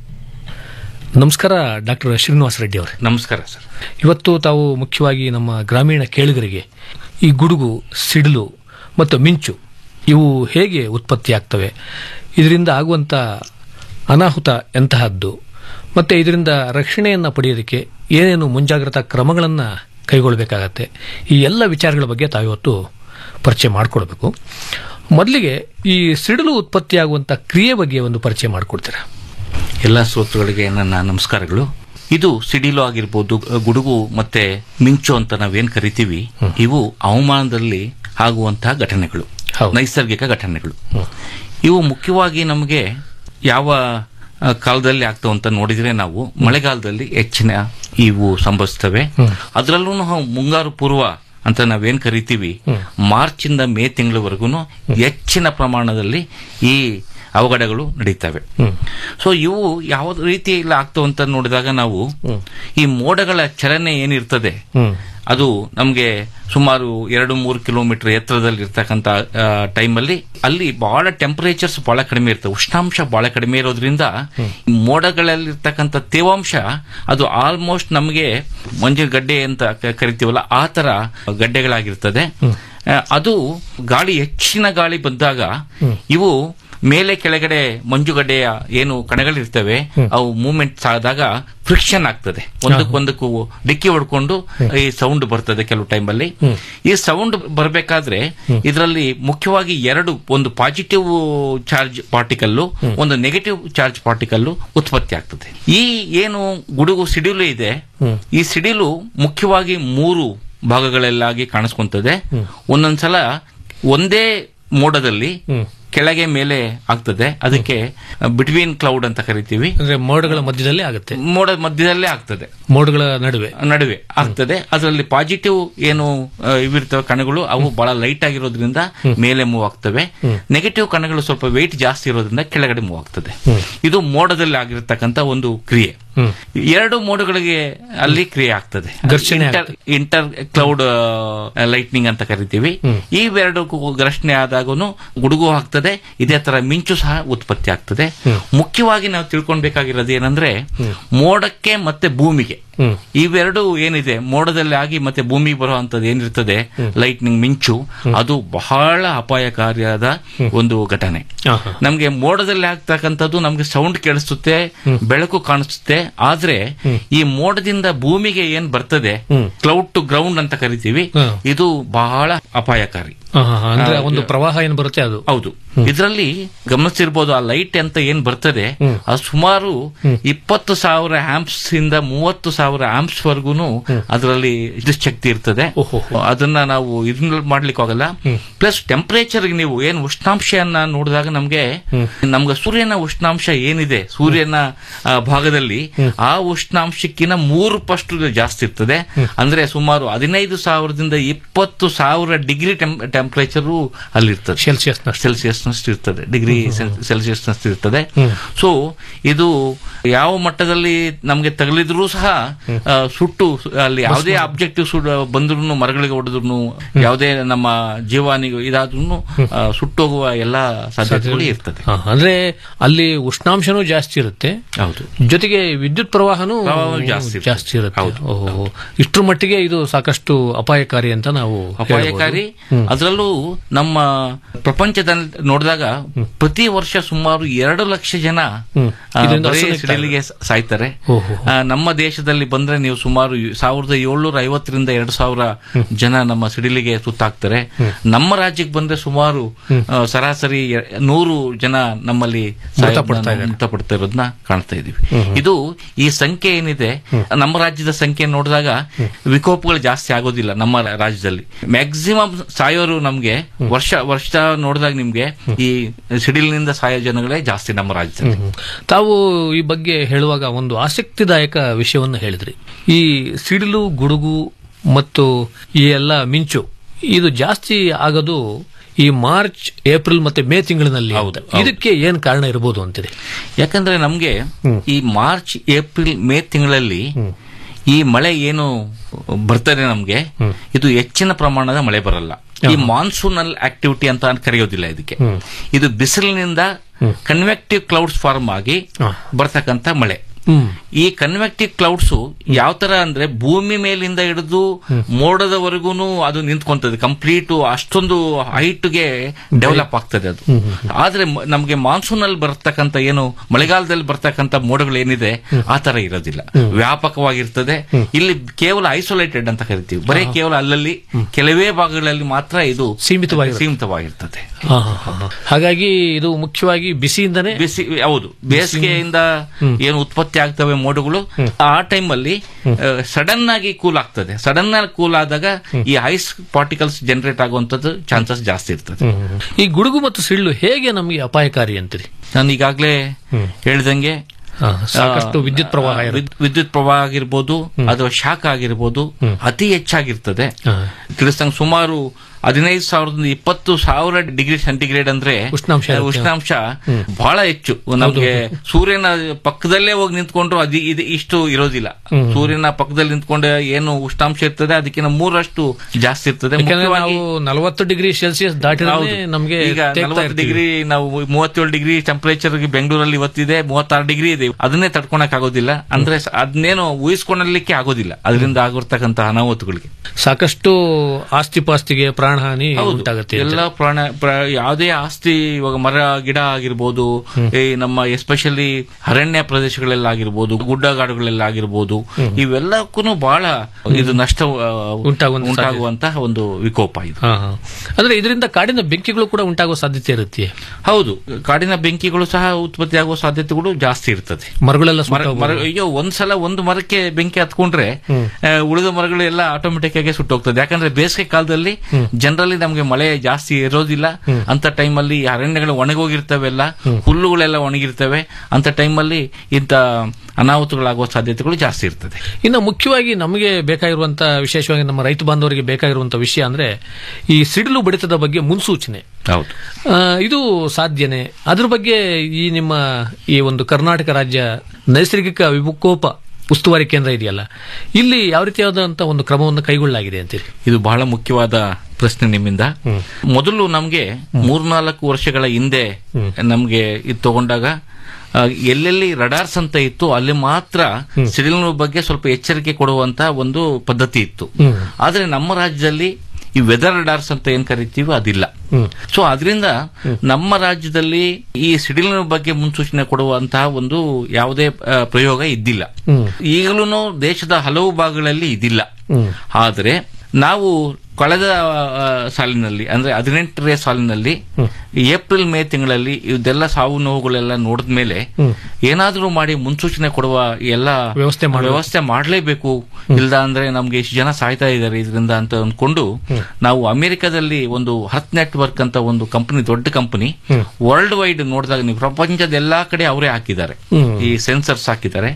ನಮಸ್ಕಾರ ಡಾಕ್ಟರ್ ಶ್ರೀನಿವಾಸ ರೆಡ್ಡಿ ಅವರೇ ನಮಸ್ಕಾರ ಸರ್ ಇವತ್ತು ತಾವು ಮುಖ್ಯವಾಗಿ ನಮ್ಮ ಗ್ರಾಮೀಣ ಕೇಳುಗರಿಗೆ ಈ ಗುಡುಗು ಸಿಡಿಲು ಮತ್ತು ಮಿಂಚು ಇವು ಹೇಗೆ ಉತ್ಪತ್ತಿಯಾಗ್ತವೆ ಇದರಿಂದ ಆಗುವಂಥ ಅನಾಹುತ ಎಂತಹದ್ದು ಮತ್ತು ಇದರಿಂದ ರಕ್ಷಣೆಯನ್ನು ಪಡೆಯೋದಕ್ಕೆ ಏನೇನು ಮುಂಜಾಗ್ರತಾ ಕ್ರಮಗಳನ್ನು ಕೈಗೊಳ್ಳಬೇಕಾಗತ್ತೆ ಈ ಎಲ್ಲ ವಿಚಾರಗಳ ಬಗ್ಗೆ ತಾವಿವತ್ತು ಪರಿಚಯ ಮಾಡಿಕೊಡ್ಬೇಕು ಮೊದಲಿಗೆ ಈ ಸಿಡಿಲು ಉತ್ಪತ್ತಿಯಾಗುವಂಥ ಕ್ರಿಯೆ ಬಗ್ಗೆ ಒಂದು ಪರಿಚಯ ಮಾಡಿಕೊಡ್ತೀರಾ ಎಲ್ಲ ಶ್ರೋತೃಗಳಿಗೆ ನನ್ನ ನಮಸ್ಕಾರಗಳು ಇದು ಸಿಡಿಲು ಆಗಿರ್ಬೋದು ಗುಡುಗು ಮತ್ತೆ ಮಿಂಚು ಅಂತ ನಾವೇನ್ ಕರಿತೀವಿ ಇವು ಹವಾಮಾನದಲ್ಲಿ ಆಗುವಂತಹ ಘಟನೆಗಳು ನೈಸರ್ಗಿಕ ಘಟನೆಗಳು ಇವು ಮುಖ್ಯವಾಗಿ ನಮಗೆ ಯಾವ ಆ, ಕಾಲದಲ್ಲಿ ಆಗ್ತಾವ ಅಂತ ನೋಡಿದ್ರೆ ನಾವು ಮಳೆಗಾಲದಲ್ಲಿ ಹೆಚ್ಚಿನ ಇವು ಸಂಭವಿಸ್ತವೆ ಅದರಲ್ಲೂ ನಾವು ಮುಂಗಾರು ಪೂರ್ವ ಅಂತ ನಾವೇನ್ ಕರಿತೀವಿ ಮಾರ್ಚ್ ಇಂದ ಮೇ ತಿಂಗಳವರೆಗೂ ಹೆಚ್ಚಿನ ಪ್ರಮಾಣದಲ್ಲಿ ಈ ಅವಘಡಗಳು ನಡೀತವೆ ಸೊ ಇವು ಯಾವ ರೀತಿಯಲ್ಲಿ ಆಗ್ತಾವ ಅಂತ ನೋಡಿದಾಗ ನಾವು ಈ ಮೋಡಗಳ ಚಲನೆ ಏನಿರ್ತದೆ ಅದು ನಮಗೆ ಸುಮಾರು ಎರಡು ಮೂರು ಕಿಲೋಮೀಟರ್ ಎತ್ತರದಲ್ಲಿ ಇರ್ತಕ್ಕಂಥ ಟೈಮಲ್ಲಿ ಅಲ್ಲಿ ಬಹಳ ಟೆಂಪರೇಚರ್ಸ್ ಬಹಳ ಕಡಿಮೆ ಇರ್ತವೆ ಉಷ್ಣಾಂಶ ಬಹಳ ಕಡಿಮೆ ಇರೋದ್ರಿಂದ ಮೋಡಗಳಲ್ಲಿರ್ತಕ್ಕಂಥ ತೇವಾಂಶ ಅದು ಆಲ್ಮೋಸ್ಟ್ ನಮಗೆ ಮಂಜು ಗಡ್ಡೆ ಅಂತ ಕ- ಕರಿತೀವಲ್ಲ ಆ ತರ ಗಡ್ಡೆಗಳಾಗಿರ್ತದೆ ಆ, ಅದು ಗಾಳಿ ಹೆಚ್ಚಿನ ಗಾಳಿ ಬಂದಾಗ ಇವು ಮೇಲೆ ಕೆಳಗಡೆ ಮಂಜುಗಡ್ಡೆಯ ಏನು ಕಣಗಳಿರ್ತವೆ ಅವು ಮೂವ್ಮೆಂಟ್ ಆದಾಗ ಫ್ರಿಕ್ಷನ್ ಆಗ್ತದೆ ಒಂದಕ್ಕೊಂದಕ್ಕೂ ಡಿಕ್ಕಿ ಹೊಡ್ಕೊಂಡು ಈ ಸೌಂಡ್ ಬರ್ತದೆ ಕೆಲವು ಟೈಮಲ್ಲಿ ಈ ಸೌಂಡ್ ಬರಬೇಕಾದ್ರೆ ಇದರಲ್ಲಿ ಮುಖ್ಯವಾಗಿ ಎರಡು ಒಂದು ಪಾಸಿಟಿವ್ ಚಾರ್ಜ್ ಪಾರ್ಟಿಕಲ್ಲು ಒಂದು ನೆಗೆಟಿವ್ ಚಾರ್ಜ್ ಪಾರ್ಟಿಕಲ್ಲು ಉತ್ಪತ್ತಿ ಆಗ್ತದೆ ಈ ಏನು ಗುಡುಗು ಸಿಡಿಲು ಇದೆ ಈ ಸಿಡಿಲು ಮುಖ್ಯವಾಗಿ ಮೂರು ಭಾಗಗಳಲ್ಲಾಗಿ ಕಾಣಿಸ್ಕೊಂತದೆ ಒಂದೊಂದ್ಸಲ ಒಂದೇ ಮೋಡದಲ್ಲಿ ಕೆಳಗೆ ಮೇಲೆ ಆಗ್ತದೆ ಅದಕ್ಕೆ ಬಿಟ್ವೀನ್ ಕ್ಲೌಡ್ ಅಂತ ಕರಿತೀವಿ ಅಂದ್ರೆ ಮೋಡಗಳ ಮಧ್ಯದಲ್ಲಿ ಆಗುತ್ತೆ ಮೋಡ ಮಧ್ಯದಲ್ಲೇ ಆಗ್ತದೆ ಮೋಡಗಳ ನಡುವೆ ನಡುವೆ ಆಗ್ತದೆ ಅದರಲ್ಲಿ ಪಾಸಿಟಿವ್ ಏನು ಆ, ಇವಿರ್ತವೆ ಕಣಗಳು ಅವು ಬಹಳ ಲೈಟ್ ಆಗಿರೋದ್ರಿಂದ ಮೇಲೆ ಮೂವ್ ಆಗ್ತವೆ ನೆಗೆಟಿವ್ ಕಣಗಳು ಸ್ವಲ್ಪ ವೆಯ್ಟ್ ಜಾಸ್ತಿ ಇರೋದ್ರಿಂದ ಕೆಳಗಡೆ ಮೂವ್ ಆಗ್ತದೆ ಇದು ಮೋಡದಲ್ಲಿ ಆಗಿರತಕ್ಕಂತ ಒಂದು ಕ್ರಿಯೆ ಎರಡು ಮೋಡಗಳಿಗೆ ಅಲ್ಲಿ ಕ್ರಿಯೆ ಆಗ್ತದೆ ಘರ್ಷಣೆ ಇಂಟರ್ ಕ್ಲೌಡ್ ಲೈಟ್ನಿಂಗ್ ಅಂತ ಕರಿತೀವಿ ಈ ಎರಡು ಘರ್ಷಣೆ ಆದಾಗೂ ಗುಡುಗು ಆಗ್ತದೆ ಇದೇ ತರ ಮಿಂಚು ಸಹ ಉತ್ಪತ್ತಿ ಆಗ್ತದೆ ಮುಖ್ಯವಾಗಿ ನಾವು ತಿಳ್ಕೊಳ್ಬೇಕಾಗಿರೋದು ಏನಂದ್ರೆ ಮೋಡಕ್ಕೆ ಮತ್ತೆ ಭೂಮಿಗೆ ಇವೆರಡು ಏನಿದೆ ಮೋಡದಲ್ಲಿ ಆಗಿ ಮತ್ತೆ ಭೂಮಿಗೆ ಬರುವಂತದ್ದು ಏನಿರ್ತದೆ ಲೈಟ್ನಿಂಗ್ ಮಿಂಚು ಅದು ಬಹಳ ಅಪಾಯಕಾರಿಯಾದ ಒಂದು ಘಟನೆ ನಮ್ಗೆ ಮೋಡದಲ್ಲಿ ಆಗ್ತಕ್ಕಂಥದ್ದು ನಮ್ಗೆ ಸೌಂಡ್ ಕೇಳಿಸುತ್ತೆ ಬೆಳಕು ಕಾಣಿಸುತ್ತೆ ಆದ್ರೆ ಈ ಮೋಡದಿಂದ ಭೂಮಿಗೆ ಏನ್ ಬರ್ತದೆ ಕ್ಲೌಡ್ ಟು ಗ್ರೌಂಡ್ ಅಂತ ಕರಿತೀವಿ ಇದು ಬಹಳ ಅಪಾಯಕಾರಿ ಹಾ, ಹಾ, ಹಾ. ಅಂದ್ರೆ ಆ, ಒಂದು ಪ್ರವಾಹ ಏನು ಬರುತ್ತೆ ಅದು ಹೌದು ಇದರಲ್ಲಿ ಗಮನಿಸಿರ್ಬೋದು ಆ ಲೈಟ್ ಅಂತ ಏನ್ ಬರ್ತದೆ ಅದು ಸುಮಾರು ಇಪ್ಪತ್ತು ಸಾವಿರ ಆಂಪ್ಸ್ ಇಂದ ಮೂವತ್ತು ಸಾವಿರ ಆಂಪ್ಸ್ ವರ್ಗುನು ಅದರಲ್ಲಿ ವಿದ್ಯುತ್ ಶಕ್ತಿ ಇರ್ತದೆ ಅದನ್ನ ನಾವು ಇದನ್ನ ಮಾಡ್ಲಿಕ್ಕೆ ಆಗಲ್ಲ ಪ್ಲಸ್ ಟೆಂಪರೇಚರ್ ನೀವು ಏನ್ ಉಷ್ಣಾಂಶಯನ್ನ ನೋಡಿದಾಗ ನಮ್ಗೆ ನಮ್ಗೆ ಸೂರ್ಯನ ಉಷ್ಣಾಂಶ ಏನಿದೆ ಸೂರ್ಯನ ಆ, ಭಾಗದಲ್ಲಿ ಆ ಉಷ್ಣಾಂಶಕ್ಕಿಂತ ಮೂರು ಪಷ್ಟು ಜಾಸ್ತಿ ಇರ್ತದೆ ಅಂದ್ರೆ ಸುಮಾರು ಹದಿನೈದು ಸಾವಿರದಿಂದ ಇಪ್ಪತ್ತು ಸಾವಿರ ಡಿಗ್ರಿ ಟೆಂಪರೇಚರ್ ಅಲ್ಲಿ ಇರ್ತದೆ ಸೆಲ್ಸಿಯಸ್ ಸೆಲ್ಸಿಯಸ್ ನಷ್ಟು ಇರ್ತದೆ ಡಿಗ್ರಿ ಸೆಲ್ಸಿಯಸ್ ನಷ್ಟು ಇರ್ತದೆ ಸೊ ಇದು ಯಾವ ಮಟ್ಟದಲ್ಲಿ ನಮಗೆ ತಗಲಿದ್ರೂ ಸಹ ಆ, ಸುಟ್ಟು ಅಲ್ಲಿ ಯಾವುದೇ ಆಬ್ಜೆಕ್ಟಿವ್ ಸುಡ್ ಬಂದ್ರು ಮರಗಳಿಗೆ ಹೊಡೆದ್ರು ಯಾವುದೇ ನಮ್ಮ ಜೀವಾನಿಗೂ ಇದಾದ್ರೂ ಸುಟ್ಟೋಗುವ ಎಲ್ಲಾ ಸಾಧ್ಯತೆಗಳು ಇರ್ತದೆ ಹಾ, ಅಂದ್ರೆ ಅಲ್ಲಿ ಉಷ್ಣಾಂಶನೂ ಜಾಸ್ತಿ ಇರುತ್ತೆ ಹೌದು ಜೊತೆಗೆ ವಿದ್ಯುತ್ ಪ್ರವಾಹನೂ ಪ್ರವಾಹವೂ ಜಾಸ್ತಿ ಇರುತ್ತೆ. ಜಾಸ್ತಿ ಇರುತ್ತೆ ಓಹೋ ಇಷ್ಟರ ಮಟ್ಟಿಗೆ ಇದು ಸಾಕಷ್ಟು ಅಪಾಯಕಾರಿ ಅಂತ ನಾವು ಅಪಾಯಕಾರಿ ಅದರಲ್ಲೂ ನಮ್ಮ ಪ್ರಪಂಚದಲ್ಲಿ ನೋಡಿದಾಗ ಪ್ರತಿ ವರ್ಷ ಸುಮಾರು ಎರಡು ಲಕ್ಷ ಜನ ಆ, ಇದರಿಂದ ಬರೀ ಅಸುನೀಗ್ತಾರೆ. ಸಿಡಿಲಿಗೆ ಸಾಯ್ತಾರೆ ಆ, ನಮ್ಮ ದೇಶದಲ್ಲಿ ಬಂದ್ರೆ ನೀವು ಸುಮಾರು ಸಾವಿರದ ಏಳ್ನೂರ ಐವತ್ತರಿಂದ ಎರಡು ಸಾವಿರ ಜನ ನಮ್ಮ ಸಿಡಿಲಿಗೆ ತುತ್ತಾಗ್ತಾರೆ ನಮ್ಮ ರಾಜ್ಯಕ್ಕೆ ಬಂದ್ರೆ ಸುಮಾರು ಆ, ಸರಾಸರಿ ಎ- ನೂರು ಜನ ನಮ್ಮಲ್ಲಿ ಮೃತಪಡ್ತಾ ಇದ್ದಾರೆ. ಮೃತಪಡ್ತಾ ಇರೋದನ್ನ ಕಾಣ್ತಾ ಇದೀವಿ ಇದು ಈ ಸಂಖ್ಯೆ ಏನಿದೆ ನಮ್ಮ ರಾಜ್ಯದ ಸಂಖ್ಯೆ ನೋಡಿದಾಗ ವಿಕೋಪಗಳು ಜಾಸ್ತಿ ಆಗೋದಿಲ್ಲ ನಮ್ಮ ರಾ- ರಾಜ್ಯದಲ್ಲಿ ಮ್ಯಾಕ್ಸಿಮಮ್ ಸಾಯೋರು ನಮ್ಗೆ ವರ್ಷ ವರ್ಷ ನೋಡಿದಾಗ ನಿಮ್ಗೆ ಈ ಸಿಡಿಲಿನಿಂದ ಸಾಯೋ ಜನಗಳೇ ಜಾಸ್ತಿ ನಮ್ಮ ರಾಜ್ಯದಲ್ಲಿ ತಾವು ಈ ಬಗ್ಗೆ ಹೇಳುವಾಗ ಒಂದು ಆಸಕ್ತಿದಾಯಕ ವಿಷಯವನ್ನು ಹೇಳಿದ್ರಿ ಈ ಸಿಡಿಲು ಗುಡುಗು ಮತ್ತು ಈ ಎಲ್ಲ ಮಿಂಚು ಇದು ಜಾಸ್ತಿ ಆಗೋದು ಈ ಮಾರ್ಚ್ ಏಪ್ರಿಲ್ ಮತ್ತೆ ಮೇ ತಿಂಗಳಿನಲ್ಲಿ ಅಂತ. ಇದಕ್ಕೆ ಏನ್ ಕಾರಣ ಇರಬಹುದು ಅಂತಿದೆ ಯಾಕಂದ್ರೆ ನಮ್ಗೆ ಈ ಮಾರ್ಚ್ ಏಪ್ರಿಲ್ ಮೇ ತಿಂಗಳಲ್ಲಿ ಈ ಮಳೆ ಏನು ಬರ್ತದೆ ನಮ್ಗೆ ಇದು ಹೆಚ್ಚಿನ ಪ್ರಮಾಣದ ಮಳೆ ಬರಲ್ಲ ಈ ಮಾನ್ಸೂನಲ್ ಆಕ್ಟಿವಿಟಿ ಅಂತ ಕರೆಯೋದಿಲ್ಲ ಇದಕ್ಕೆ ಇದು ಬಿಸಿಲಿನಿಂದ ಕನ್ವೆಕ್ಟಿವ್ ಕ್ಲೌಡ್ಸ್ ಫಾರ್ಮ್ ಆಗಿ ಬರ್ತಕ್ಕಂತ ಮಳೆ ಈ ಕನ್ವೆಕ್ಟಿವ್ ಕ್ಲೌಡ್ಸ್ ಯಾವ ತರ ಅಂದ್ರೆ ಭೂಮಿ ಮೇಲಿಂದ ಹಿಡಿದು ಮೋಡದವರೆಗೂ ಅದು ನಿಂತ್ಕೊಂತದೆ ಕಂಪ್ಲೀಟ್ ಅಷ್ಟೊಂದು ಹೈಟ್ಗೆ ಡೆವಲಪ್ ಆಗ್ತದೆ ಅದು ಆದ್ರೆ ಮ- ನಮ್ಗೆ ಮಾನ್ಸೂನ್ ಅಲ್ಲಿ ಬರ್ತಕ್ಕಂತ ಏನು ಮಳೆಗಾಲದಲ್ಲಿ ಬರ್ತಕ್ಕಂತ ಮೋಡಗಳು ಏನಿದೆ ಆ ತರ ಇರೋದಿಲ್ಲ ವ್ಯಾಪಕವಾಗಿರ್ತದೆ ಇಲ್ಲಿ ಕೇವಲ ಐಸೋಲೇಟೆಡ್ ಅಂತ ಕರಿತೀವಿ ಬರೀ ಕೇವಲ ಅಲ್ಲಲ್ಲಿ ಕೆಲವೇ ಭಾಗಗಳಲ್ಲಿ ಮಾತ್ರ ಇದು ಸೀಮಿತವಾಗಿರುತ್ತೆ. ಸೀಮಿತವಾಗಿರ್ತದೆ ಹಾ, ಹಾ, ಹಾ, ಹಾ. ಹಾಗಾಗಿ ಇದು ಮುಖ್ಯವಾಗಿ ಬಿಸಿಯಿಂದನೇ ಬಿಸಿ ಹೌದು ಬೇಸಿಗೆಯಿಂದ ಏನು ಉತ್ಪತ್ತಿ ಆಗ್ತವೆ ಮೋಡಗಳು ಆ ಟೈಮ್ ಅಲ್ಲಿ ಸಡನ್ ಆಗಿ ಕೂಲ್ ಆಗ್ತದೆ ಸಡನ್ ಆಗಿ ಕೂಲ್ ಆದಾಗ ಈ ಐಸ್ ಪಾರ್ಟಿಕಲ್ಸ್ ಜನರೇಟ್ ಆಗುವಂತದ್ದು ಚಾನ್ಸಸ್ ಜಾಸ್ತಿ ಇರ್ತದೆ ಈ ಗುಡುಗು ಮತ್ತು ಸಿಳ್ಳು ಹೇಗೆ ನಮಗೆ ಅಪಾಯಕಾರಿ ಅಂತೀರಿ ನಾನು ಈಗಾಗಲೇ ಹೇಳ್ದಂಗೆ ಹಾ, ಸಾಕಷ್ಟು ಆ, ವಿದ್ಯುತ್ ಪ್ರವಾಹ ಇರುತ್ತೆ. ವಿದ್- ವಿದ್ಯುತ್ ಪ್ರವಾಹ ಆಗಿರ್ಬೋದು ಅಥವಾ ಶಾಖ ಆಗಿರ್ಬೋದು ಅತಿ ಹೆಚ್ಚಾಗಿರ್ತದೆ ತಿಳಿಸ್ದಂಗೆ ಸುಮಾರು ಹದಿನೈದು ಸಾವಿರದಿಂದ ಇಪ್ಪತ್ತು ಸಾವಿರ ಡಿಗ್ರಿ ಸೆಂಟಿಗ್ರೇಡ್ ಅಂದ್ರೆ ಉಷ್ಣಾಂಶ ಇರುತ್ತೆ. ಉಷ್ಣಾಂಶ ಬಹಳ ಹೆಚ್ಚು ನಮ್ಗೆ ಸೂರ್ಯನ ಪಕ್ಕದಲ್ಲೇ ಹೋಗಿ ನಿಂತ್ಕೊಂಡ್ರು ಅದು ಇದು ಇಷ್ಟು ಇರೋದಿಲ್ಲ ಹ್ಮ್. ಸೂರ್ಯನ ಪಕ್ಕದಲ್ಲಿ ನಿಂತ್ಕೊಂಡ್ರೆ ಏನು ಉಷ್ಣಾಂಶ ಇರ್ತದೆ ಅದಕ್ಕಿಂತ ಮೂರಷ್ಟು ಜಾಸ್ತಿ ಇರ್ತದೆ ಯಾಕಂದ್ರೆ ಮುಖ್ಯವಾಗಿ ನಾವು ನಲವತ್ತು ಡಿಗ್ರಿ ಸೆಲ್ಸಿಯಸ್ ದಾಟಿದ್ರೆ ಹೌದು. ನಮಗೆ ಈಗ ತೇಗ್ತಾ ನಲವತ್ತು ಇರ್ತೀವಿ. ಡಿಗ್ರಿ ನಾವು ಮೂವತ್ತೇಳು ಡಿಗ್ರಿ ಟೆಂಪರೇಚರ್ ಬೆಂಗಳೂರಲ್ಲಿ ಇವತ್ತಿದೆ ಮೂವತ್ತಾರು ಡಿಗ್ರಿ ಇದೆ ಅದನ್ನೇ ತಡ್ಕೊಳಕ್ ಆಗೋದಿಲ್ಲ ಅಂದ್ರೆ ಸ- ಅದನ್ನೇನು ಊಹಿಸ್ಕೊಳ್ಳಲಿಕ್ಕೆ ಆಗೋದಿಲ್ಲ ಅದರಿಂದ ಆಗಿರ್ತಕ್ಕಂಥ ಅನಾಹುತಗಳಿಗೆ ಸಾಕಷ್ಟು ಆಸ್ತಿ ಪಾಸ್ತಿಗೆ ಪ್ರಾಣಹಾನಿ ಹೌದು. ಉಂಟಾಗುತ್ತೆ ಎಲ್ಲ ಪ್ರಾಣ ಪ್ರ- ಯಾವುದೇ ಆಸ್ತಿ ಇವಾಗ ಮರ ಗಿಡ ಆಗಿರ್ಬೋದು ಈ ನಮ್ಮ ಎಸ್ಪೆಷಲಿ ಅರಣ್ಯ ಪ್ರದೇಶಗಳಲ್ಲಾಗಿರ್ಬೋದು ಗುಡ್ಡಗಾಡುಗಳಲ್ಲಾಗಿರ್ಬೋದು ಇವೆಲ್ಲಕ್ಕೂ ಬಹಳ ಇದು ನಷ್ಟ ಆ, ಉಂಟಾಗುವಂತ ಉಂಟಾಗುವಂತಹ ಒಂದು ವಿಕೋಪ ಇದು ಹಾ, ಹಾ. ಅಂದ್ರೆ ಇದರಿಂದ ಕಾಡಿನ ಬೆಂಕಿಗಳು ಕೂಡ ಉಂಟಾಗುವ ಸಾಧ್ಯತೆ ಇರುತ್ತೆ ಹೌದು ಕಾಡಿನ ಬೆಂಕಿಗಳು ಸಹ ಉತ್ಪತ್ತಿಯಾಗುವ ಸಾಧ್ಯತೆಗಳು ಜಾಸ್ತಿ ಇರ್ತದೆ ಮರಗಳೆಲ್ಲ ಮರ ಸುಟ್ಟೋಗ್ಬೋದು. ಮರ ಅಯ್ಯೋ ಒಂದ್ಸಲ ಒಂದು ಮರಕ್ಕೆ ಬೆಂಕಿ ಹತ್ಕೊಂಡ್ರೆ ಆ, ಉಳಿದ ಮರಗಳು ಎಲ್ಲ ಆಟೋಮೆಟಿಕ್ ಆಗಿ ಸುಟ್ಟೋಗ್ತದೆ ಯಾಕಂದ್ರೆ ಬೇಸಿಗೆ ಕಾಲದಲ್ಲಿ ಜನರಲಿ ನಮಗೆ ಮಳೆ ಜಾಸ್ತಿ ಇರೋದಿಲ್ಲ ಅಂತ ಟೈಮಲ್ಲಿ ಅರಣ್ಯಗಳು ಒಣಗೋಗಿರ್ತವೆಲ್ಲ ಹುಲ್ಲುಗಳೆಲ್ಲ ಒಣಗಿರ್ತವೆ ಅಂತ ಟೈಮಲ್ಲಿ ಇಂಥ ಅನಾಹುತಗಳಾಗುವ ಸಾಧ್ಯತೆಗಳು ಜಾಸ್ತಿ ಇರ್ತದೆ ಇನ್ನು ಮುಖ್ಯವಾಗಿ ನಮಗೆ ಬೇಕಾಗಿರುವಂತ ವಿಶೇಷವಾಗಿ ನಮ್ಮ ರೈತ ಬಾಂಧವರಿಗೆ ಬೇಕಾಗಿರುವಂತ ವಿಷಯ ಅಂದ್ರೆ ಈ ಸಿಡಿಲು ಬಡಿತದ ಬಗ್ಗೆ ಮುನ್ಸೂಚನೆ ಹೌದು ಆ, ಇದು ಸಾಧ್ಯನೇ ಅದ್ರ ಬಗ್ಗೆ ಈ ನಿಮ್ಮ ಈ ಒಂದು ಕರ್ನಾಟಕ ರಾಜ್ಯ ನೈಸರ್ಗಿಕ ವಿಕೋಪ ಉಸ್ತುವಾರಿ ಕೇಂದ್ರ ಇದೆಯಲ್ಲ ಇಲ್ಲಿ ಯಾವ ರೀತಿಯಾದಂತ ಒಂದು ಕ್ರಮವನ್ನು ಕೈಗೊಳ್ಳಲಾಗಿದೆ ಅಂತೀರಿ ಇದು ಬಹಳ ಮುಖ್ಯವಾದ ಪ್ರಶ್ನೆ ನಿಮ್ಮಿಂದ ಮೊದಲು ನಮಗೆ ಮೂರ್ನಾಲ್ಕು ವರ್ಷಗಳ ಹಿಂದೆ ನಮಗೆ ಇದು ತಗೊಂಡಾಗ ಆ, ಎಲ್ಲೆಲ್ಲಿ ರಡಾರ್ಸ್ ಅಂತ ಇತ್ತು ಅಲ್ಲಿ ಮಾತ್ರ ಸಿಡಿಲಿನ ಬಗ್ಗೆ ಸ್ವಲ್ಪ ಎಚ್ಚರಿಕೆ ಕೊಡುವಂತ ಒಂದು ಪದ್ಧತಿ ಇತ್ತು ಆದ್ರೆ ನಮ್ಮ ರಾಜ್ಯದಲ್ಲಿ ಈ ವೆದರ್ ರಡಾರ್ಸ್ ಅಂತ ಏನ್ ಕರಿತೀವಿ ಅದಿಲ್ಲ ಸೊ ಅದರಿಂದ ನಮ್ಮ ರಾಜ್ಯದಲ್ಲಿ ಈ ಸಿಡಿಲಿನ ಬಗ್ಗೆ ಮುನ್ಸೂಚನೆ ಕೊಡುವಂತಹ ಒಂದು ಯಾವುದೇ ಆ, ಪ್ರಯೋಗ ಇದ್ದಿಲ್ಲ ಈಗಲೂ ದೇಶದ ಹಲವು ಭಾಗಗಳಲ್ಲಿ ಇದಿಲ್ಲ ಆದರೆ ನಾವು ಕಳೆದ ಆ, ಸಾಲಿನಲ್ಲಿ ಅಂದ್ರೆ ಹದಿನೆಂಟನೇ ಸಾಲಿನಲ್ಲಿ ಏಪ್ರಿಲ್ ಮೇ ತಿಂಗಳಲ್ಲಿ ಇದೆಲ್ಲ ಸಾವು ನೋವುಗಳೆಲ್ಲ ನೋಡಿದ ಮೇಲೆ ಏನಾದರೂ ಮಾಡಿ ಮುನ್ಸೂಚನೆ ಕೊಡುವ ಎಲ್ಲ ವ್ಯವಸ್ಥೆ ಮಾಡ್ಬೇಕು. ವ್ಯವಸ್ಥೆ ಮಾಡಲೇಬೇಕು ಇಲ್ಲ ಅಂದ್ರೆ ನಮ್ಗೆ ಇಷ್ಟು ಜನ ಸಾಯ್ತಾ ಇದ್ದಾರೆ ಇದರಿಂದ ಅಂತ ಅಂದ್ಕೊಂಡು ನಾವು ಅಮೆರಿಕದಲ್ಲಿ ಒಂದು ಹರ್ತ್ ನೆಟ್ವರ್ಕ್ ಅಂತ ಒಂದು ಕಂಪನಿ ದೊಡ್ಡ ಕಂಪನಿ ವರ್ಲ್ಡ್ ವೈಡ್ ನೋಡಿದಾಗ ನೀವು ಪ್ರಪಂಚದ ಎಲ್ಲಾ ಕಡೆ ಅವರೇ ಹಾಕಿದ್ದಾರೆ ಹ್ಮ್. ಈ ಸೆನ್ಸರ್ಸ್ ಹಾಕಿದ್ದಾರೆ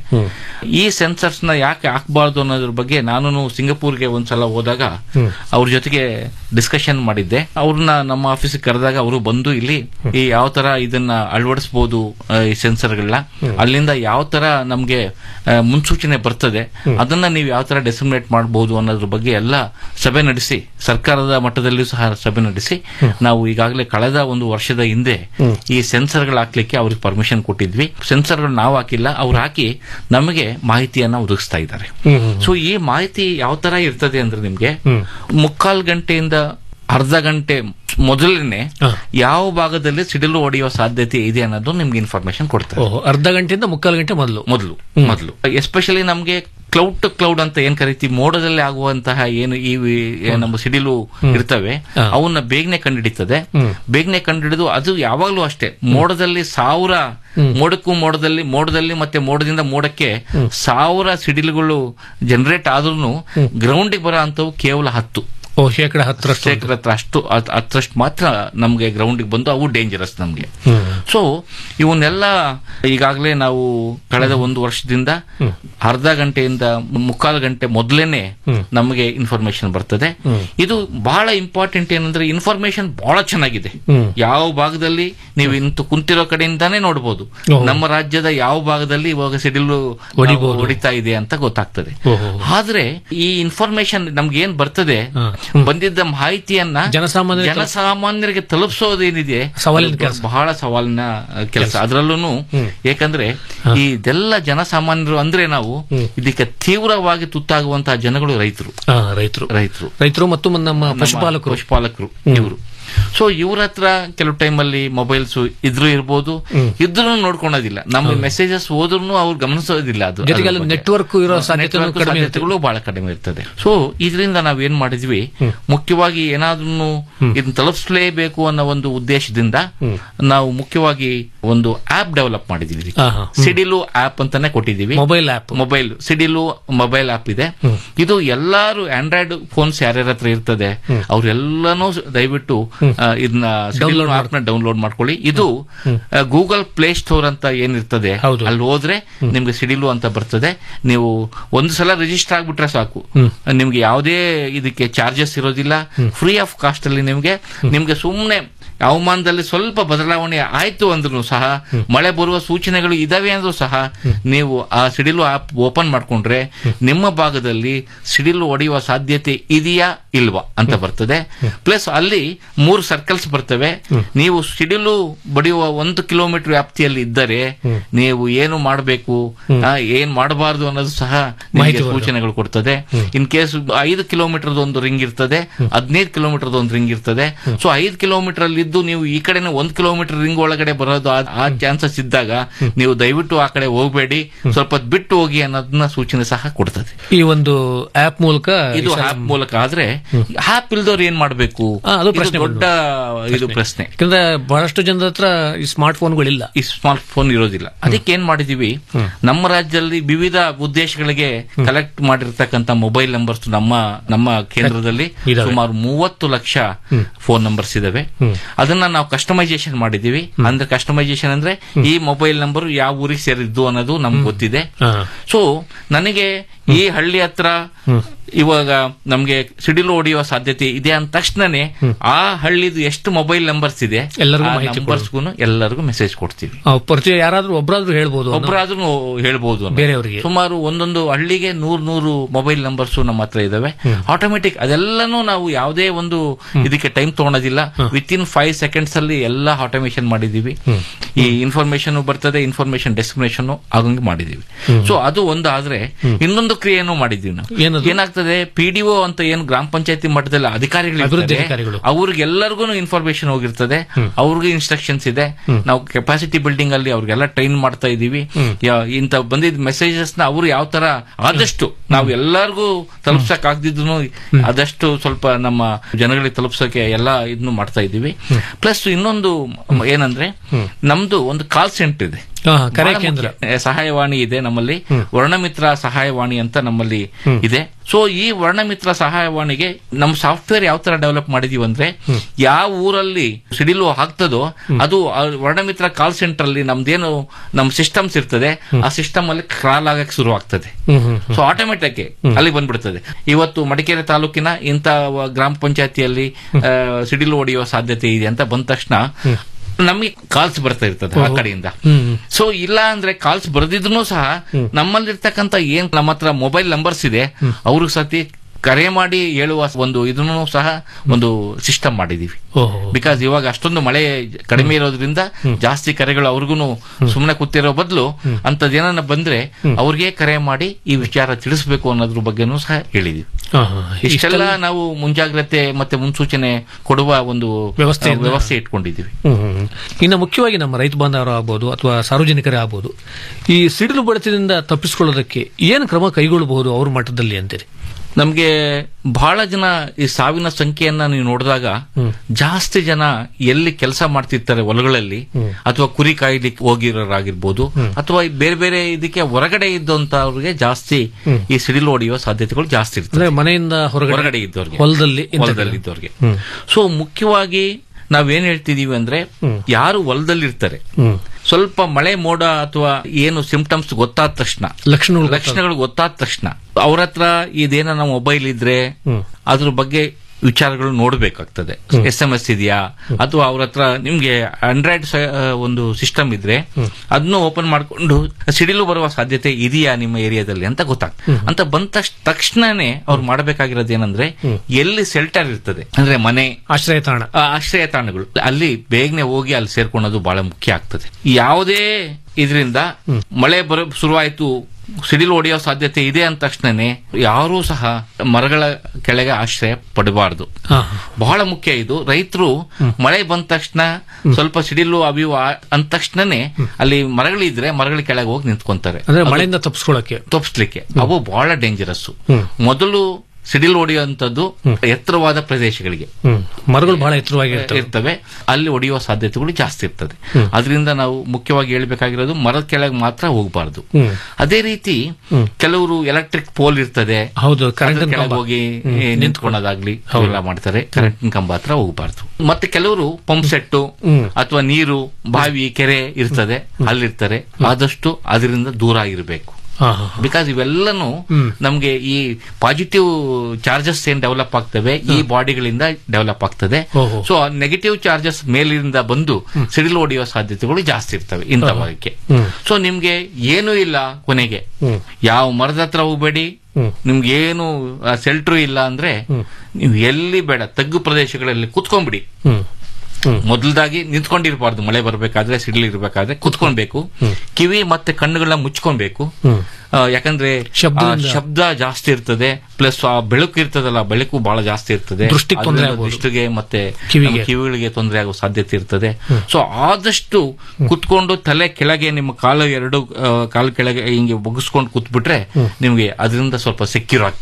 ಈ ಸೆನ್ಸರ್ಸ್ ನ ಯಾಕೆ ಹಾಕಬಾರ್ದು ಅನ್ನೋದ್ರ ಬಗ್ಗೆ ನಾನು ಸಿಂಗಪೂರ್ಗೆ ಒಂದ್ಸಲ ಹೋದಾಗ ಅವ್ರ ಜೊತೆಗೆ ಡಿಸ್ಕಷನ್ ಮಾಡಿದ್ದೆ ಅವ್ರನ್ನ ನಮ್ಮ ಆಫೀಸಿಗೆ ಕರೆದಾಗ ಅವರು ಬಂದು ಇಲ್ಲಿ ಈ ಯಾವ ತರ ಇದನ್ನ ಅಳವಡಿಸಬಹುದು ಈ ಸೆನ್ಸರ್ಗಳನ್ನ ಅಲ್ಲಿಂದ ಯಾವ ತರ ನಮ್ಗೆ ಆ, ಮುನ್ಸೂಚನೆ ಬರ್ತದೆ ಅದನ್ನ ನೀವು ಯಾವ ತರ ಡೆಸಿಮಿನೇಟ್ ಮಾಡಬಹುದು ಅನ್ನೋದ್ರ ಬಗ್ಗೆ ಎಲ್ಲ ಸಭೆ ನಡೆಸಿ ಸರ್ಕಾರದ ಮಟ್ಟದಲ್ಲಿಯೂ ಸಹ ಸಭೆ ನಡೆಸಿ ನಾವು ಈಗಾಗಲೇ ಕಳೆದ ಒಂದು ವರ್ಷದ ಹಿಂದೆ ಈ ಸೆನ್ಸರ್ಗಳು ಹಾಕ್ಲಿಕ್ಕೆ ಅವ್ರಿಗೆ ಪರ್ಮಿಷನ್ ಕೊಟ್ಟಿದ್ವಿ ಸೆನ್ಸರ್ಗಳು ನಾವು ಹಾಕಿಲ್ಲ ಅವ್ರು ಹಾಕಿ ನಮಗೆ ಮಾಹಿತಿಯನ್ನ ಒದಗಿಸ್ತಾ ಇದ್ದಾರೆ ಸೊ ಈ ಮಾಹಿತಿ ಯಾವ ತರ ಇರ್ತದೆ ಅಂದ್ರೆ ನಿಮ್ಗೆ ಮುಕ್ಕಾಲ್ ಗಂಟೆಯಿಂದ ಅರ್ಧ ಗಂಟೆ ಮೊದಲನೇ ಯಾವ ಭಾಗದಲ್ಲಿ ಸಿಡಿಲು ಹೊಡೆಯುವ ಸಾಧ್ಯತೆ ಇದೆ ಅನ್ನೋದು ನಿಮ್ಗೆ ಇನ್ಫಾರ್ಮೇಶನ್ ಕೊಡ್ತಾರೆ ಓಹೋ ಅರ್ಧ ಗಂಟೆಯಿಂದ ಮುಕ್ಕಾಲು ಗಂಟೆ ಮೊದಲು ಮೊದಲು ಮೊದಲು ಎಸ್ಪೆಷಲಿ ನಮ್ಗೆ ಕ್ಲೌಡ್ ಟು ಕ್ಲೌಡ್ ಅಂತ ಏನ್ ಕರಿತೀವಿ ಮೋಡದಲ್ಲಿ ಆಗುವಂತಹ ಏನು ಈ ವಿ- ನಮ್ಮ ಸಿಡಿಲು ಇರ್ತವೆ ಅವನ್ನ ಬೇಗನೆ ಕಂಡುಹಿಡಿತದೆ ಬೇಗನೆ ಕಂಡುಹಿಡಿದು ಅದು ಯಾವಾಗ್ಲೂ ಅಷ್ಟೇ ಮೋಡದಲ್ಲಿ ಸಾವಿರ ಮೋಡಕ್ಕೂ ಮೋಡದಲ್ಲಿ ಮೋಡದಲ್ಲಿ ಮತ್ತೆ ಮೋಡದಿಂದ ಮೋಡಕ್ಕೆ ಸಾವಿರ ಸಿಡಿಲುಗಳು ಜನರೇಟ್ ಆದ್ರೂ ಗ್ರೌಂಡಿಗೆ ಬರೋ ಅಂತವು ಕೇವಲ ಹತ್ತು ಓ ಶೇಕಡ ಹತ್ತರಷ್ಟು ಶೇಕಡ ಹತ್ರ ಅಷ್ಟು ಹತ್- ಹತ್ತರಷ್ಟು ಮಾತ್ರ ನಮ್ಗೆ ಗ್ರೌಂಡಿಗೆ ಬಂದು ಅವು ಡೇಂಜರಸ್ ನಮ್ಗೆ ಸೊ ಇವನ್ನೆಲ್ಲ ಈಗಾಗಲೇ ನಾವು ಕಳೆದ ಒಂದು ವರ್ಷದಿಂದ ಅರ್ಧ ಗಂಟೆಯಿಂದ ಮುಕ್ಕಾಲು ಗಂಟೆ ಮೊದಲೇನೆ ನಮಗೆ ಇನ್ಫಾರ್ಮೇಶನ್ ಬರ್ತದೆ ಇದು ಬಹಳ ಇಂಪಾರ್ಟೆಂಟ್ ಏನಂದ್ರೆ ಇನ್ಫಾರ್ಮೇಶನ್ ಬಹಳ ಚೆನ್ನಾಗಿದೆ ಯಾವ ಭಾಗದಲ್ಲಿ ನೀವು ಇಂತು ಕುಂತಿರೋ ಕಡೆಯಿಂದಾನೇ ನೋಡಬಹುದು ನಮ್ಮ ರಾಜ್ಯದ ಯಾವ ಭಾಗದಲ್ಲಿ ಇವಾಗ ಸಿಡಿಲು ಹೊಡಿಬೋದು. ಹೊಡಿತಾ ಇದೆ ಅಂತ ಗೊತ್ತಾಗ್ತದೆ ಓಹೋ. ಆದ್ರೆ ಈ ಇನ್ಫಾರ್ಮೇಶನ್ ನಮ್ಗೆ ಏನ್ ಬರ್ತದೆ ಬಂದಿದ್ದ ಮಾಹಿತಿಯನ್ನ ಜನಸಾಮಾನ್ಯರಿಗೆ ಜನಸಾಮಾನ್ಯರಿಗೆ ತಲುಪಿಸೋದೇನಿದೆ ಸವಾಲಿನ ಅದು ಬಹಳ ಸವಾಲಿನ ಕೆಲಸ ಅದರಲ್ಲೂ ಯಾಕಂದ್ರೆ ಈ ಇದೆಲ್ಲ ಜನಸಾಮಾನ್ಯರು ಅಂದ್ರೆ ನಾವು ಇದಕ್ಕೆ ತೀವ್ರವಾಗಿ ತುತ್ತಾಗುವಂತಹ ಜನಗಳು ರೈತರು ಹಾ, ರೈತರು ರೈತರು ರೈತರು ಮತ್ತು ನಮ್ಮ ನಮ್ಮ ಪಶುಪಾಲಕರು ಪಶುಪಾಲಕರು ಇವರು ಸೊ ಇವ್ರ ಹತ್ರ ಕೆಲವು ಟೈಮಲ್ಲಿ ಮೊಬೈಲ್ಸ್ ಇದ್ರು ಇರ್ಬೋದು ಇದ್ರೂ ನೋಡ್ಕೊಳೋದಿಲ್ಲ ನಮ್ಮ ಮೆಸೇಜಸ್ ಹೋದ್ರೂ ಅವ್ರು ಗಮನಿಸೋದಿಲ್ಲ ಅದು ಜೊತೆಗೆ ಅಲ್ಲಿ ಅದ್ರ ಬಗ್ಗೆ. ನೆಟ್ವರ್ಕ್ ಇರೋ ಸಾಧ್ಯತೆನೂ Network ಕಡಿಮೆ ಇರ್ತದೆ. ಸಾಧ್ಯತೆಗಳು ಬಹಳ ಕಡಿಮೆ ಇರ್ತದೆ ಸೊ ಇದರಿಂದ ನಾವ್ ಏನ್ ಮಾಡಿದ್ವಿ ಮುಖ್ಯವಾಗಿ ಏನಾದ್ರೂ ಇದನ್ನ ತಲುಪಿಸಲೇಬೇಕು ಅನ್ನೋ ಒಂದು ಉದ್ದೇಶದಿಂದ ನಾವು ಮುಖ್ಯವಾಗಿ ಒಂದು ಆಪ್ ಡೆವಲಪ್ ಮಾಡಿದೀವಿ ಹಾ, ಹಾ. ಸಿಡಿಲು ಆಪ್ ಅಂತಾನೆ ಕೊಟ್ಟಿದೀವಿ mobile app mobile Sidilu mobile app ಇದೆ ಇದು ಎಲ್ಲಾರು ಆಂಡ್ರಾಯ್ಡ್ ಫೋನ್ಸ್ ಯಾರ್ಯಾರ ಹತ್ರ ಇರ್ತದೆ ಅವ್ರೆಲ್ಲಾನು ದಯವಿಟ್ಟು ಆ, ಇದನ್ನ ಸಿಡಿಲು ಆಪ್ ನ ಡೌನ್ಲೋಡ್ ಮಾಡ್ಕೊಳ್ಳಿ ಇದು ಗೂಗಲ್ ಪ್ಲೇ ಸ್ಟೋರ್ ಅಂತ ಏನಿರ್ತದೆ ಅಲ್ಲಿ ಹೋದ್ರೆ ನಿಮ್ಗೆ ಸಿಡಿಲು ಅಂತ ಬರ್ತದೆ ನೀವು ಒಂದು ಸಲ ರಿಜಿಸ್ಟರ್ ಆಗ್ಬಿಟ್ರೆ ಸಾಕು ನಿಮ್ಗೆ ಯಾವುದೇ ಇದಕ್ಕೆ ಚಾರ್ಜಸ್ ಇರೋದಿಲ್ಲ ಫ್ರೀ ಆಫ್ ಕಾಸ್ಟ್ ಅಲ್ಲಿ ನಿಮ್ಗೆ ನಿಮ್ಗೆ ಸುಮ್ನೆ ಹವಾಮಾನದಲ್ಲಿ ಸ್ವಲ್ಪ ಬದಲಾವಣೆ ಆಯ್ತು ಅಂದ್ರೂ ಸಹ ಮಳೆ ಬರುವ ಸೂಚನೆಗಳು ಇದಾವೆ ಅಂದ್ರೂ ಸಹ ನೀವು ಆ ಸಿಡಿಲು ಆಪ್ ಓಪನ್ ಮಾಡ್ಕೊಂಡ್ರೆ ನಿಮ್ಮ ಭಾಗದಲ್ಲಿ ಸಿಡಿಲು ಹೊಡೆಯುವ ಸಾಧ್ಯತೆ ಇದೆಯಾ ಇಲ್ವಾ ಅಂತ ಬರ್ತದೆ ಪ್ಲಸ್ ಅಲ್ಲಿ ಮೂರು ಸರ್ಕಲ್ಸ್ ಬರ್ತವೆ ನೀವು ಸಿಡಿಲು ಬಡಿಯುವ ಒಂದು ಕಿಲೋಮೀಟರ್ ವ್ಯಾಪ್ತಿಯಲ್ಲಿ ಇದ್ದರೆ ನೀವು ಏನು ಮಾಡಬೇಕು ಏನ್ ಮಾಡಬಾರದು ಅನ್ನೋದು ಸಹ ನಿಮಗೆ ಮಾಹಿತಿ ಬರ್ತದೆ. ಸೂಚನೆಗಳು ಕೊಡ್ತದೆ ಇನ್ ಕೇಸ್ ಐದು ಕಿಲೋಮೀಟರ್ ಒಂದು ರಿಂಗ್ ಇರ್ತದೆ ಹದಿನೈದು ಕಿಲೋಮೀಟರ್ ಒಂದು ರಿಂಗ್ ಇರ್ತದೆ ಸೊ ಐದು ಕಿಲೋಮೀಟರ್ ಅಲ್ಲಿ ಇದ್ದು ನೀವು ಈ ಕಡೆನೆ ಒಂದ್ ಕಿಲೋಮೀಟರ್ ರಿಂಗ್ ಒಳಗಡೆ ಬರೋದು ಆ- ಆ ಚಾನ್ಸಸ್ ಇದ್ದಾಗ ನೀವು ದಯವಿಟ್ಟು ಆ ಕಡೆ ಹೋಗಬೇಡಿ ಸ್ವಲ್ಪ ಹೊತ್ತು ಬಿಟ್ಟು ಹೋಗಿ ಅನ್ನೋದನ್ನ ಸೂಚನೆ ಸಹ ಕೊಡ್ತದೆ ಈ ಒಂದು ಆಪ್ ಮೂಲಕ ಇದು ಆಪ್ ಮೂಲಕ ಆದ್ರೆ ಆಪ್ ಇಲ್ದವ್ರು ಏನ್ ಮಾಡ್ಬೇಕು ಆ, ಅದು ಇದು ಪ್ರಶ್ನೆ ದೊಡ್ಡ ಇದು ಪ್ರಶ್ನೆ ಯಾಕಂದ್ರೆ ಬಹಳಷ್ಟು ಜನದ ಹತ್ರ ಈ ಸ್ಮಾರ್ಟ್ ಫೋನ್ಗಳಿಲ್ಲ ಈ ಸ್ಮಾರ್ಟ್ ಫೋನ್ ಇರೋದಿಲ್ಲ ಅದಕ್ಕೆ ಏನ್ ಮಾಡಿದೀವಿ ನಮ್ಮ ರಾಜ್ಯದಲ್ಲಿ ವಿವಿಧ ಉದ್ದೇಶಗಳಿಗೆ ಕಲೆಕ್ಟ್ ಮಾಡಿರ್ತಕ್ಕಂಥ ಮೊಬೈಲ್ ನಂಬರ್ಸ್ ನಮ್ಮ ನಮ್ಮ ಕೇಂದ್ರದಲ್ಲಿ ಇದಾವೆ. ಸುಮಾರು ಮೂವತ್ತು ಲಕ್ಷ ಫೋನ್ ನಂಬರ್ಸ್ ಇದಾವೆ ಅದನ್ನ ನಾವು ಕಸ್ಟಮೈಸೇಷನ್ ಮಾಡಿದೀವಿ ಅಂದ್ರೆ ಕಸ್ಟಮೈಸೇಷನ್ ಅಂದ್ರೆ ಈ ಮೊಬೈಲ್ ನಂಬರ್ ಯಾವ ಊರಿಗೆ ಸೇರಿದ್ದು ಅನ್ನೋದು ನಮ್ಗೆ ಗೊತ್ತಿದೆ ಸೊ ನನಗೆ ಈ ಹಳ್ಳಿ ಹತ್ರ ಇವಾಗ ನಮ್ಗೆ ಸಿಡಿಲು ಹೊಡೆಯುವ ಸಾಧ್ಯತೆ ಇದೆ ಅಂದ ತಕ್ಷಣನೇ ಆ ಹಳ್ಳಿದು ಎಷ್ಟು ಮೊಬೈಲ್ ನಂಬರ್ಸ್ ಇದೆ ಎಲ್ಲರಿಗೂ ಮಾಹಿತಿ ನಂಬರ್ಸ್ಗೂ ಎಲ್ಲರಿಗೂ ಮೆಸೇಜ್ ಕೊಡ್ತೀವಿ ಆ, ಪ್ರತಿ ಯಾರಾದ್ರೂ ಒಬ್ಬರಾದ್ರೂ ಹೇಳ್ಬೋದು ಅನ್ನೋ- ಒಬ್ಬರಾದ್ರೂ ಹೇಳ್ಬೋದು ಅನ್ನೋ. ಬೇರೆಯವರಿಗೆ. ಸುಮಾರು ಒಂದೊಂದು ಹಳ್ಳಿಗೆ ನೂರ್ ನೂರು ಮೊಬೈಲ್ ನಂಬರ್ಸ್ ನಮ್ಮ ಹತ್ರ ಇದಾವೆ ಆಟೋಮೆಟಿಕ್ ಅದೆಲ್ಲನೂ ನಾವು ಯಾವುದೇ ಒಂದು ಇದಕ್ಕೆ ಟೈಮ್ ತಗೊಳೋದಿಲ್ಲ ವಿತ್ ಇನ್ ಫೈವ್ ಸೆಕೆಂಡ್ಸ್ ಅಲ್ಲಿ ಎಲ್ಲ ಆಟೋಮೇಶನ್ ಮಾಡಿದೀವಿ ಈ ಇನ್ಫಾರ್ಮೇಶನ್ ಬರ್ತದೆ ಇನ್ಫಾರ್ಮೇಶನ್ ಡೆಸ್ಟಿನೇಷನ್ ಆಗಂಗೆ ಮಾಡಿದೀವಿ ಸೊ ಅದು ಒಂದು ಆದ್ರೆ ಇನ್ನೊಂದು ಕ್ರಿಯೆನೂ ಮಾಡಿದೀವಿ ನಾವು ಏನಾಗ್ತದೆ ಪಿಡಿಒ ಅಂತ ಏನು ಗ್ರಾಮ ಪಂಚಾಯತಿ ಮಟ್ಟದಲ್ಲಿ ಅಧಿಕಾರಿಗಳು ಅಭಿವೃದ್ಧಿ ಇರ್ತಾರೆ, ಅಧಿಕಾರಿಗಳು. ಅವ್ರಿಗೆಲ್ಲರಿಗೂ ಇನ್ಫಾರ್ಮೇಶನ್ ಹೋಗಿರ್ತದೆ ಅವ್ರಿಗೆ ಇನ್ಸ್ಟ್ರಕ್ಷನ್ಸ್ ಇದೆ ನಾವು ಕೆಪಾಸಿಟಿ ಬಿಲ್ಡಿಂಗ್ ಅಲ್ಲಿ ಅವ್ರಿಗೆಲ್ಲ ಟ್ರೈನ್ ಮಾಡ್ತಾ ಇದೀವಿ ಯಾ- ಇಂತ ಬಂದಿದ್ ಮೆಸೇಜಸ್ ನ ಅವ್ರು ಯಾವ ತರ ಆದಷ್ಟು ನಾವು ಎಲ್ಲರಿಗೂ ತಲುಪ್ಸಕ್ ಆಗ್ದಿದ್ರು ಆದಷ್ಟು ಸ್ವಲ್ಪ ನಮ್ಮ ಜನಗಳಿಗೆ ತಲುಪ್ಸಕ್ಕೆ ಎಲ್ಲ ಇದನ್ನು ಮಾಡ್ತಾ ಇದ್ದೀವಿ ಪ್ಲಸ್ ಇನ್ನೊಂದು ಮ- ಏನಂದ್ರೆ ನಮ್ದು ಒಂದು ಕಾಲ್ ಸೆಂಟರ್ ಇದೆ ಹಾ, ಕರೆ ಬಹಳ ಕೇಂದ್ರ. ಮುಖ್ಯ. ಸಹಾಯವಾಣಿ ಇದೆ ನಮ್ಮಲ್ಲಿ ವರ್ಣಮಿತ್ರ ಸಹಾಯವಾಣಿ ಅಂತ ನಮ್ಮಲ್ಲಿ ಇದೆ ಸೊ ಈ ವರ್ಣಮಿತ್ರ ಸಹಾಯವಾಣಿಗೆ ನಮ್ಮ ಸಾಫ್ಟ್ವೇರ್ ಯಾವ ತರ ಡೆವಲಪ್ ಮಾಡಿದೀವಿ ಅಂದ್ರೆ ಯಾವ ಊರಲ್ಲಿ ಸಿಡಿಲು ಆಗ್ತದೋ ಅದು ಆ ವರ್ಣಮಿತ್ರ ಕಾಲ್ ಸೆಂಟರ್ ಅಲ್ಲಿ ನಮ್ದೇನು ನಮ್ಮ ಸಿಸ್ಟಮ್ಸ್ ಇರ್ತದೆ ಆ ಸಿಸ್ಟಮ್ ಅಲ್ಲಿ ಕ್ರಾಲ್ ಆಗಕ್ಕೆ ಶುರು ಆಗ್ತದೆ ಸೊ ಆಟೋಮೆಟಿಕ್ ಅಲ್ಲಿ ಬಂದ್ಬಿಡ್ತದೆ ಇವತ್ತು ಮಡಿಕೇರಿ ತಾಲೂಕಿನ ಇಂಥ ಗ್ರಾಮ ಪಂಚಾಯತಿಯಲ್ಲಿ ಆ, ಸಿಡಿಲು ಹೊಡೆಯುವ ಸಾಧ್ಯತೆ ಇದೆ ಅಂತ ಬಂದ ತಕ್ಷಣ ನಮಗೆ ಕಾಲ್ಸ್ ಬರ್ತಾ ಇರ್ತದೆ ಆ ಓಹೋ. ಕಡೆಯಿಂದ ಸೊ ಇಲ್ಲ ಅಂದ್ರೆ ಕಾಲ್ಸ್ ಬರೆದಿದ್ರು ಸಹ ನಮ್ಮಲ್ಲಿರ್ತಕ್ಕಂಥ ಏನ್ ನಮ್ಮ ಹತ್ರ ಮೊಬೈಲ್ ನಂಬರ್ಸ್ ಇದೆ ಅವ್ರಿಗೆ ಸತಿ ಕರೆ ಮಾಡಿ ಹೇಳುವ ಒಂದು ಇದನ್ನು ಸಹ ಒಂದು ಸಿಸ್ಟಮ್ ಮಾಡಿದೀವಿ ಬಿಕಾಸ್ ಇವಾಗ ಅಷ್ಟೊಂದು ಮಳೆ ಕಡಿಮೆ ಇರೋದ್ರಿಂದ ಜಾಸ್ತಿ ಕರೆಗಳು ಅವ್ರಿಗೂ ಸುಮ್ಮನೆ ಕೂತಿರೋ ಬದಲು ಅಂತದೇನ ಬಂದ್ರೆ ಅವ್ರಿಗೆ ಕರೆ ಮಾಡಿ ಈ ವಿಚಾರ ತಿಳಿಸ್ಬೇಕು ಅನ್ನೋದ್ರ ಬಗ್ಗೆನೂ ಸಹ ಹೇಳಿದೀವಿ ಹಾ, ಹಾ. ಇಷ್ಟೆಲ್ಲ ನಾವು ಮುಂಜಾಗ್ರತೆ ಮತ್ತೆ ಮುನ್ಸೂಚನೆ ಕೊಡುವ ಒಂದು ವ್ಯವಸ್ಥೆಯನ್ನ- ವ್ಯವಸ್ಥೆ ಇಟ್ಕೊಂಡಿದ್ದೀವಿ ಹ್ಮ್, ಹ್ಮ್, ಹ್ಮ್. ಇನ್ನು ಮುಖ್ಯವಾಗಿ ನಮ್ಮ ರೈತ ಬಾಂಧವರು ಆಗ್ಬೋದು ಅಥವಾ ಸಾರ್ವಜನಿಕರೇ ಆಗ್ಬೋದು ಈ ಸಿಡಿಲು ಬಡಿತದಿಂದ ತಪ್ಪಿಸಿಕೊಳ್ಳೋದಕ್ಕೆ ಏನು ಕ್ರಮ ಕೈಗೊಳ್ಳಬಹುದು ಅವ್ರ ಮಟ್ಟದಲ್ಲಿ ಅಂತೀರಿ ನಮ್ಗೆ ಬಹಳ ಜನ ಈ ಸಾವಿನ ಸಂಖ್ಯೆಯನ್ನ ನೀವು ನೋಡಿದಾಗ ಜಾಸ್ತಿ ಜನ ಎಲ್ಲಿ ಕೆಲಸ ಮಾಡ್ತಿರ್ತಾರೆ ಹೊಲಗಳಲ್ಲಿ ಅಥವಾ ಕುರಿ ಕಾಯ್ಲಿಕ್ಕೆ ಹೋಗಿರೋರಾಗಿರ್ಬೋದು ಅಥವಾ ಈ ಬೇರೆ ಬೇರೆ ಇದಕ್ಕೆ ಹೊರಗಡೆ ಇದ್ದಂತವ್ರಿಗೆ ಜಾಸ್ತಿ ಈ ಸಿಡಿಲು ಹೊಡೆಯುವ ಸಾಧ್ಯತೆಗಳು ಜಾಸ್ತಿ ಇರ್ತದೆ ಅಂದ್ರೆ ಮನೆಯಿಂದ ಹೊರಗಡೆ ಹೊರಗಡೆ ಇದ್ದವ್ರಿಗೆ ಹೊಲದಲ್ಲಿ ಇಂಥ ಹೊಲದಲ್ಲಿ ಇದ್ದವ್ರಿಗೆ ಸೊ ಮುಖ್ಯವಾಗಿ ನಾವೇನ್ ಹೇಳ್ತಿದೀವಿ ಅಂದ್ರೆ ಯಾರು ಹೊಲದಲ್ಲಿ ಇರ್ತಾರೆ ಸ್ವಲ್ಪ ಮಳೆ ಮೋಡ ಅಥವಾ ಏನು ಸಿಂಪ್ಟಮ್ಸ್ ಗೊತ್ತಾದ ತಕ್ಷಣ ಲಕ್ಷಣಗಳು ಲಕ್ಷಣಗಳು ಗೊತ್ತಾದ ತಕ್ಷಣ ಅವ್ರ ಹತ್ರ ಇದೇನ ನಮ್ಮ ಮೊಬೈಲ್ ಇದ್ರೆ ಅದ್ರ ಬಗ್ಗೆ ವಿಚಾರಗಳು ನೋಡ್ಬೇಕಾಗ್ತದೆ ಎಸ್ ಎಂ ಎಸ್ ಇದೆಯಾ ಅಥವಾ ಅವ್ರ ಹತ್ರ ನಿಮ್ಗೆ ಆಂಡ್ರಾಯ್ಡ್ ಒಂದು ಸಿಸ್ಟಮ್ ಇದ್ರೆ ಅದನ್ನು ಓಪನ್ ಮಾಡ್ಕೊಂಡು ಸಿಡಿಲು ಬರುವ ಸಾಧ್ಯತೆ ಇದೆಯಾ ನಿಮ್ಮ ಏರಿಯಾದಲ್ಲಿ ಅಂತ ಗೊತ್ತಾಗ್ತದೆ ಅಂತ ಬಂದ ತಕ್ಷ- ತಕ್ಷಣನೇ ಅವ್ರು ಮಾಡಬೇಕಾಗಿರೋದು ಏನಂದ್ರೆ ಎಲ್ಲಿ ಶೆಲ್ಟರ್ ಇರ್ತದೆ ಅಂದ್ರೆ ಮನೆ ಆಶ್ರಯ ತಾಣ ಆ ಆಶ್ರಯ ತಾಣಗಳು ಅಲ್ಲಿ ಬೇಗನೆ ಹೋಗಿ ಅಲ್ಲಿ ಸೇರ್ಕೊಳ್ಳೋದು ಬಹಳ ಮುಖ್ಯ ಆಗ್ತದೆ ಯಾವುದೇ ಇದರಿಂದ ಮಳೆ ಬರ ಶುರುವಾಯ್ತು ಸಿಡಿಲು ಹೊಡೆಯೋ ಸಾಧ್ಯತೆ ಇದೆ ಅಂದ ತಕ್ಷಣನೇ ಯಾರೂ ಸಹ ಮರಗಳ ಕೆಳಗೆ ಆಶ್ರಯ ಪಡಬಾರದು ಬಹಳ ಮುಖ್ಯ ಇದು ರೈತರು ಮಳೆ ಬಂದ ತಕ್ಷಣ ಸ್ವಲ್ಪ ಸಿಡಿಲು ಅವಿವು ಆ- ಅಂದ ತಕ್ಷಣನೇ ಅಲ್ಲಿ ಮರಗಳಿದ್ರೆ ಮರಗಳ ಕೆಳಗೆ ಹೋಗಿ ನಿಂತ್ಕೊಂತಾರೆ ಅಂದ್ರೆ ಅದು ಮಳೆಯಿಂದ ತಪ್ಪಿಸ್ಕೊಳ್ಳಕ್ಕೆ ತಪ್ಪಿಸ್ಲಿಕ್ಕೆ ಅವು ಬಹಳ ಡೇಂಜರಸ್ ಮೊದಲು ಸಿಡಿಲು ಹೊಡೆಯುವಂತದ್ದು ಎತ್ತರವಾದ ಪ್ರದೇಶಗಳಿಗೆ ಹ್ಮ್ ಮರಗಳು ಬಹಳ ಎತ್ತರವಾಗಿರ್ತವೆ ಇರ್ತವೆ ಅಲ್ಲಿ ಹೊಡೆಯುವ ಸಾಧ್ಯತೆಗಳು ಜಾಸ್ತಿ ಇರ್ತದೆ ಅದರಿಂದ ನಾವು ಮುಖ್ಯವಾಗಿ ಹೇಳ್ಬೇಕಾಗಿರೋದು ಮರದ ಕೆಳಗೆ ಮಾತ್ರ ಹೋಗಬಾರದು ಹ್ಮ್. ಅದೇ ರೀತಿ ಕೆಲವರು ಎಲೆಕ್ಟ್ರಿಕ್ ಪೋಲ್ ಇರ್ತದೆ ಹೌದು ಅದ್ರ ಕರೆಂಟ್ ಕೆಳಗೆ ಹೋಗಿ ಹ್ಮ್. ಏ, ನಿಂತ್ಕೊಳ್ಳೋದಾಗ್ಲಿ ಅವೆಲ್ಲ ಮಾಡ್ತಾರೆ ಕರೆಂಟ್ ಕಂಬ ಹತ್ರ ಹೋಗಬಾರ್ದು ಮತ್ತೆ ಕೆಲವರು ಪಂಪ್ ಸೆಟ್ಟು ಹ್ಮ್. ಅಥವಾ ನೀರು ಬಾವಿ ಕೆರೆ ಇರ್ತದೆ ಅಲ್ಲಿರ್ತಾರೆ ಆದಷ್ಟು ಅದರಿಂದ ದೂರ ಇರಬೇಕು ಹಾ, ಹಾ, ಬಿಕಾಸ್ ಇವೆಲ್ಲನೂ ಹ್ಮ್. ನಮ್ಗೆ ಈ ಪಾಸಿಟಿವ್ ಚಾರ್ಜಸ್ ಏನ್ ಡೆವಲಪ್ ಆಗ್ತವೆ ಈ ಬಾಡಿಗಳಿಂದ ಡೆವಲಪ್ ಆಗ್ತದೆ ಓಹೋ. ಸೊ ನೆಗೆಟಿವ್ ಚಾರ್ಜಸ್ ಮೇಲಿಂದ ಬಂದು ಸಿಡಿಲು ಹೊಡೆಯುವ ಸಾಧ್ಯತೆಗಳು ಜಾಸ್ತಿ ಇರ್ತವೆ ಇಂಥವಕ್ಕೆ ಹ್ಮ್. ಸೊ ನಿಮ್ಗೆ ಏನೂ ಇಲ್ಲ ಕೊನೆಗೆ ಹ್ಮ್. ಯಾವ ಮರದ ಹತ್ರ ಹೋಗ್ಬೇಡಿ ಹ್ಮ್. ನಿಮ್ಗೆ ಏನು ಸೆಲ್ಟ್ರು ಇಲ್ಲ ಅಂದ್ರೆ ನೀವು ಎಲ್ಲಿ ಬೇಡ ತಗ್ಗು ಪ್ರದೇಶಗಳಲ್ಲಿ ಕುತ್ಕೊಂಡ್ಬಿಡಿ ಹ್ಮ್ ಮೊದಲದಾಗಿ ನಿಂತ್ಕೊಂಡಿರ್ಬಾರ್ದು ಮಳೆ ಬರ್ಬೇಕಾದ್ರೆ ಸಿಡಿಲು ಇರ್ಬೇಕಾದ್ರೆ ಕುತ್ಕೊಳ್ಬೇಕು ಕಿವಿ ಮತ್ತೆ ಕಣ್ಣುಗಳನ್ನ ಮುಚ್ಕೊಳ್ಬೇಕು ಹ್ಮ್. ಆ, ಯಾಕಂದ್ರೆ ಶಬ್ದದಿಂದ- ಆ ಶಬ್ದ ಜಾಸ್ತಿ ಇರ್ತದೆ ಪ್ಲಸ್ ಆ ಬೆಳಕು ಇರ್ತದಲ್ಲ ಬೆಳಕು ಬಹಳ ಜಾಸ್ತಿ ಇರ್ತದೆ ದೃಷ್ಟಿಗೆ ತೊಂದ್ರೆ ಅದ್ರಿಂದ ಆಗ್ಬೋದು. ದೃಷ್ಟಿಗೆ ಮತ್ತೆ ಕಿವಿಗೆ. ನಮ್ಮ ಕಿವಿಗಳಿಗೆ ತೊಂದರೆ ಆಗೋ ಸಾಧ್ಯತೆ ಇರ್ತದೆ ಸೊ ಆದಷ್ಟು ಕುತ್ಕೊಂಡು ತಲೆ ಕೆಳಗೆ ನಿಮ್ಮ ಕಾಲು ಎರಡು ಆ, ಕಾಲು ಕೆಳಗೆ ಹಿಂಗೆ ಬಗ್ಗಿಸ್ಕೊಂಡು ಕೂತ್ಬಿಟ್ರೆ ನಿಮ್ಗೆ ಅದರಿಂದ ಸ್ವಲ್ಪ ಸೆಕ್ಯೂರ್ ಆಗ್ತೀರಾ